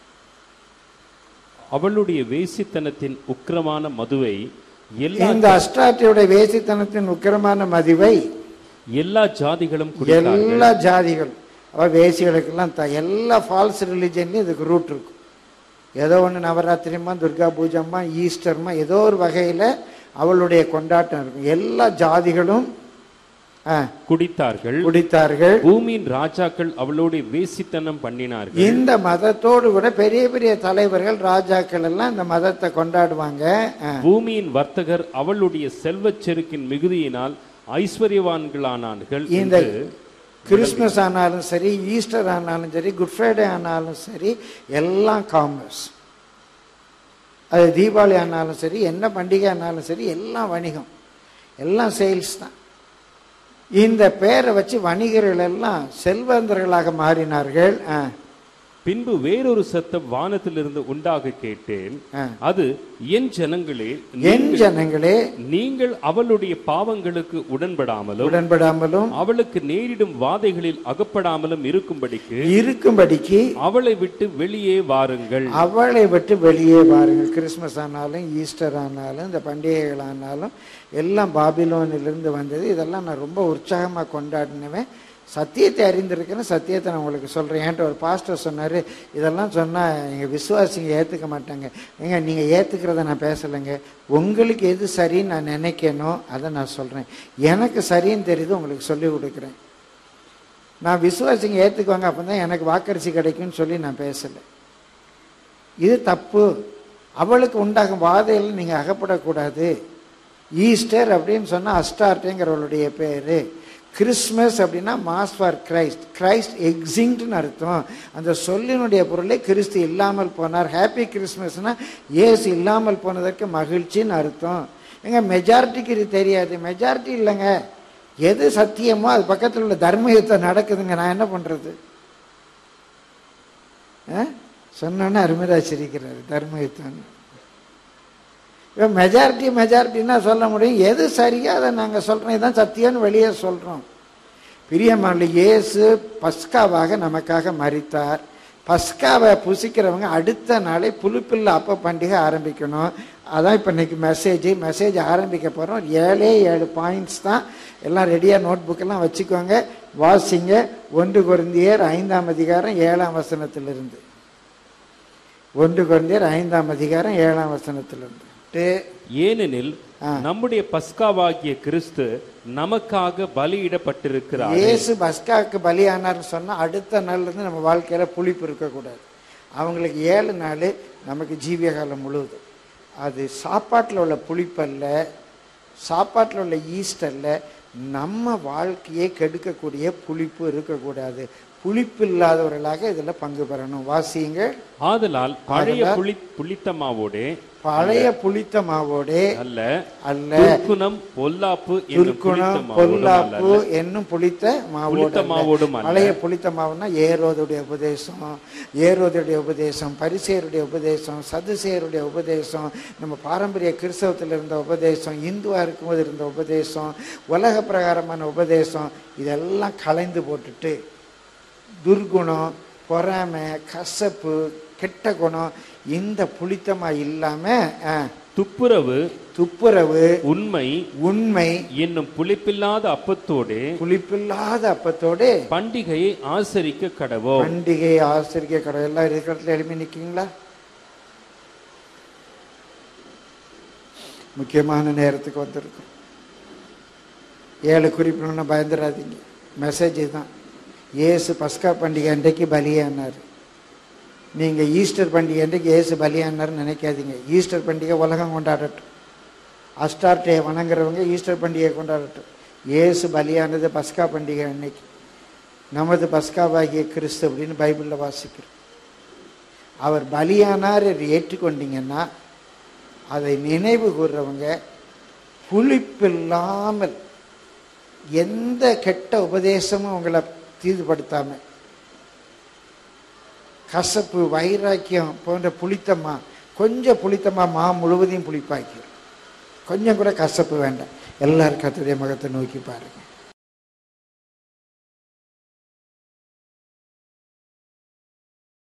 அவளுடைய வேசித்தனத்தின் உக்கிரமான மதுவை எல்லா இந்த அஷ்டாட்டியுடைய வேசித்தனத்தின் உக்கிரமான மதிவை எல்லா ஜாதிகளும் குடித்தார்கள் எல்லா ஜாதிகளும் அவ வேசிகளுக்கெல்லாம் த எல்லா ஃபால்ஸ் ரிலிஜன்லையும் இதுக்கு ரூட் இருக்கும் ஏதோ ஒன்று நவராத்திரிமா துர்கா பூஜம்மா ஈஸ்டர்மா ஏதோ ஒரு வகையில் அவளுடைய கொண்டாட்டம் இருக்கும் எல்லா ஜாதிகளும் ஆ, குடித்தார்கள் குடித்தார்கள் பூமியின் ராஜாக்கள் அவளுடைய வேசித்தனம் பண்ணினார்கள் இந்த மதத்தோடு கூட பெரிய பெரிய தலைவர்கள் ராஜாக்கள் எல்லாம் இந்த மதத்தை கொண்டாடுவாங்க ஆ. பூமியின் வர்த்தகர் அவளுடைய செல்வச் செருக்கின் மிகுதியினால் ஐஸ்வர்யவான்களானார்கள் இந்த என்று கிறிஸ்மஸ் ஆனாலும் சரி ஈஸ்டர் ஆனாலும் சரி குட் ஃப்ரைடே ஆனாலும் சரி எல்லாம் காமர்ஸ் அது தீபாவளி ஆனாலும் சரி என்ன பண்டிகை ஆனாலும் சரி எல்லாம் வணிகம் எல்லாம் சேல்ஸ் தான் இந்த பேரை வச்சு வணிகர்கள் எல்லாம் செல்வந்தர்களாக மாறினார்கள் ஆ, பின்பு வேறொரு சத்தம் வானத்திலிருந்து உண்டாக கேட்டேன் ஆ. அது என் ஜனங்களே என் ஜனங்களே நீங்கள் அவளுடைய பாவங்களுக்கு உடன்படாமலும் உடன்படாமலும் அவளுக்கு நேரிடும் வாதைகளில் அகப்படாமலும் இருக்கும்படிக்கு இருக்கும்படிக்கு அவளை விட்டு வெளியே வாருங்கள் அவளை விட்டு வெளியே வாருங்கள் கிறிஸ்மஸ் ஆனாலும் ஈஸ்டர் ஆனாலும் இந்த பண்டிகைகள் ஆனாலும் எல்லாம் பாபிலோனிலிருந்து வந்தது இதெல்லாம் நான் ரொம்ப உற்சாகமாக கொண்டாடினவன் சத்தியத்தை அறிந்திருக்கிறேன் சத்தியத்தை நான் உங்களுக்கு சொல்கிறேன் என்கிட்ட ஒரு பாஸ்டர் சொன்னார் இதெல்லாம் சொன்னால் எங்கள் விசுவாசிங்க ஏற்றுக்க மாட்டாங்க ஏங்க நீங்கள் ஏற்றுக்கிறத நான் பேசலைங்க உங்களுக்கு எது சரின்னு நான் நினைக்கணும் அதை நான் சொல்கிறேன் எனக்கு சரின்னு தெரியுது உங்களுக்கு சொல்லி கொடுக்குறேன் நான் விசுவாசிங்க ஏற்றுக்குவாங்க அப்போ தான் எனக்கு வாக்கரிசி கிடைக்கும்னு சொல்லி நான் பேசலை இது தப்பு அவளுக்கு உண்டாகும் வாதையில் நீங்கள் அகப்படக்கூடாது ஈஸ்டர் அப்படின்னு சொன்னால் அஸ்டார்டேங்கிறவளுடைய பேர் கிறிஸ்மஸ் அப்படின்னா மாஸ் ஃபார் கிரைஸ்ட் கிரைஸ்ட் எக்ஸிங்க்ட்னு அர்த்தம் அந்த சொல்லினுடைய பொருளே கிறிஸ்து இல்லாமல் போனார் ஹாப்பி கிறிஸ்மஸ்னா இயேசு இல்லாமல் போனதற்கு மகிழ்ச்சின்னு அர்த்தம் எங்க மெஜாரிட்டிக்கு இது தெரியாது மெஜாரிட்டி இல்லைங்க எது சத்தியமோ அது பக்கத்தில் உள்ள தர்ம யுத்தம் நடக்குதுங்க நான் என்ன பண்ணுறது சொன்னோன்னே அருமையாக சிரிக்கிறாரு தர்ம யுத்தம் இப்போ மெஜாரிட்டி மெஜாரிட்டின்னா சொல்ல முடியும் எது சரியோ அதை நாங்கள் சொல்கிறோம் இதுதான் சத்தியம்னு வெளியே சொல்கிறோம் பிரியமான இயேசு பஸ்காவாக நமக்காக மறித்தார் பஸ்காவை புசிக்கிறவங்க அடுத்த நாளே புழுப்பில்ல அப்ப பண்டிகை ஆரம்பிக்கணும் அதான் இப்போ இன்னைக்கு மெசேஜ் மெசேஜ் ஆரம்பிக்க போகிறோம் ஏழே ஏழு பாயிண்ட்ஸ் தான் எல்லாம் ரெடியாக நோட் புக்கெல்லாம் வச்சுக்கோங்க வாசிங்க ஒன்று குருந்தியர் ஐந்தாம் அதிகாரம் ஏழாம் வசனத்திலிருந்து ஒன்று குருந்தியர் ஐந்தாம் அதிகாரம் ஏழாம் வசனத்திலிருந்து ஏனெனில் நம்முடைய பஸ்காவாகிய கிறிஸ்து நமக்காக பலியிடப்பட்டிருக்கிறார் இயேசு பஸ்காவுக்கு பலியானார்னு சொன்னா அடுத்த நாள்ல இருந்து நம்ம வாழ்க்கையில புளிப்பு இருக்கக்கூடாது அவங்களுக்கு ஏழு நாள் நமக்கு ஜீவிய காலம் முழுவதும் அது சாப்பாட்டில் உள்ள புளிப்பல்ல சாப்பாட்டில் உள்ள ஈஸ்ட் அல்ல நம்ம வாழ்க்கையை கெடுக்கக்கூடிய புளிப்பு இருக்கக்கூடாது புளிப்பு இல்லாதவர்களாக இதில் பங்கு பெறணும் வாசியுங்க ஆதலால் பழைய புளி புளித்த மாவோடே பழைய புளித்த மாவோடே அல்ல அல்ல துர்க்குணம் பொல்லாப்பு என்னும் துர்க்குணம் புளித்த மாவோடும் அல்ல. பொல்லாப்பு என்னும் புளித்த மாவோடு புளித்த அல்ல. மாவோடும் அல்ல. பழைய புளித்த மாவுனா ஏரோதுடைய உபதேசம் ஏரோதுடைய உபதேசம் பரிசேருடைய உபதேசம் சதுசேருடைய உபதேசம் நம்ம பாரம்பரிய கிறிஸ்தவத்தில் இருந்த உபதேசம் இந்துவா இருக்கும்போது இருந்த உபதேசம் உலக பிரகாரமான உபதேசம் இதெல்லாம் கலைந்து போட்டுட்டு துர்குணம் பொறாமை கசப்பு கெட்ட குணம் இந்த புளித்தமா இல்லாம ஆ, துப்புரவு துப்புரவு உண்மை உண்மை என்னும் புளிப்பில்லாத அப்பத்தோடே புளிப்பில்லாத அப்பத்தோடு பண்டிகையை ஆசரிக்க கடவோம் பண்டிகை ஆசிரியர் கடை எல்லாம் இருக்கிற இடத்துல எழுப்பி நிற்கீங்களா முக்கியமான நேரத்துக்கு வந்திருக்கும் ஏழு குறிப்பிடணும்னா பயந்துடாதீங்க மெசேஜ் தான் இயேசு பஸ்கா பண்டிகை அன்றைக்கு பலியானார் நீங்கள் ஈஸ்டர் பண்டிகை அன்றைக்கு இயேசு பலியானார்னு நினைக்காதீங்க ஈஸ்டர் பண்டிகை உலகம் கொண்டாடட்டும் அஸ்டார்டே வணங்குறவங்க ஈஸ்டர் பண்டிகை கொண்டாடட்டும் இயேசு பலியானது பஸ்கா பண்டிகை அன்னைக்கு நமது பஸ்காவாகிய கிறிஸ்து அப்படின்னு பைபிளில் வாசிக்கிறோம் அவர் பலியானார் என்று ஏற்றுக்கொண்டீங்கன்னா அதை நினைவு கூர்றவங்க புளிப்பில்லாமல் எந்த கெட்ட உபதேசமும் உங்களை தீதுபடுத்தாம கசப்பு வைராக்கியம் போன்ற புளித்தமா கொஞ்சம் புளித்தமா மா முழுவதையும் புளிப்பாக்கி கொஞ்சம் கூட கசப்பு வேண்டாம் எல்லாரும் கத்துடைய முகத்தை நோக்கி பாருங்க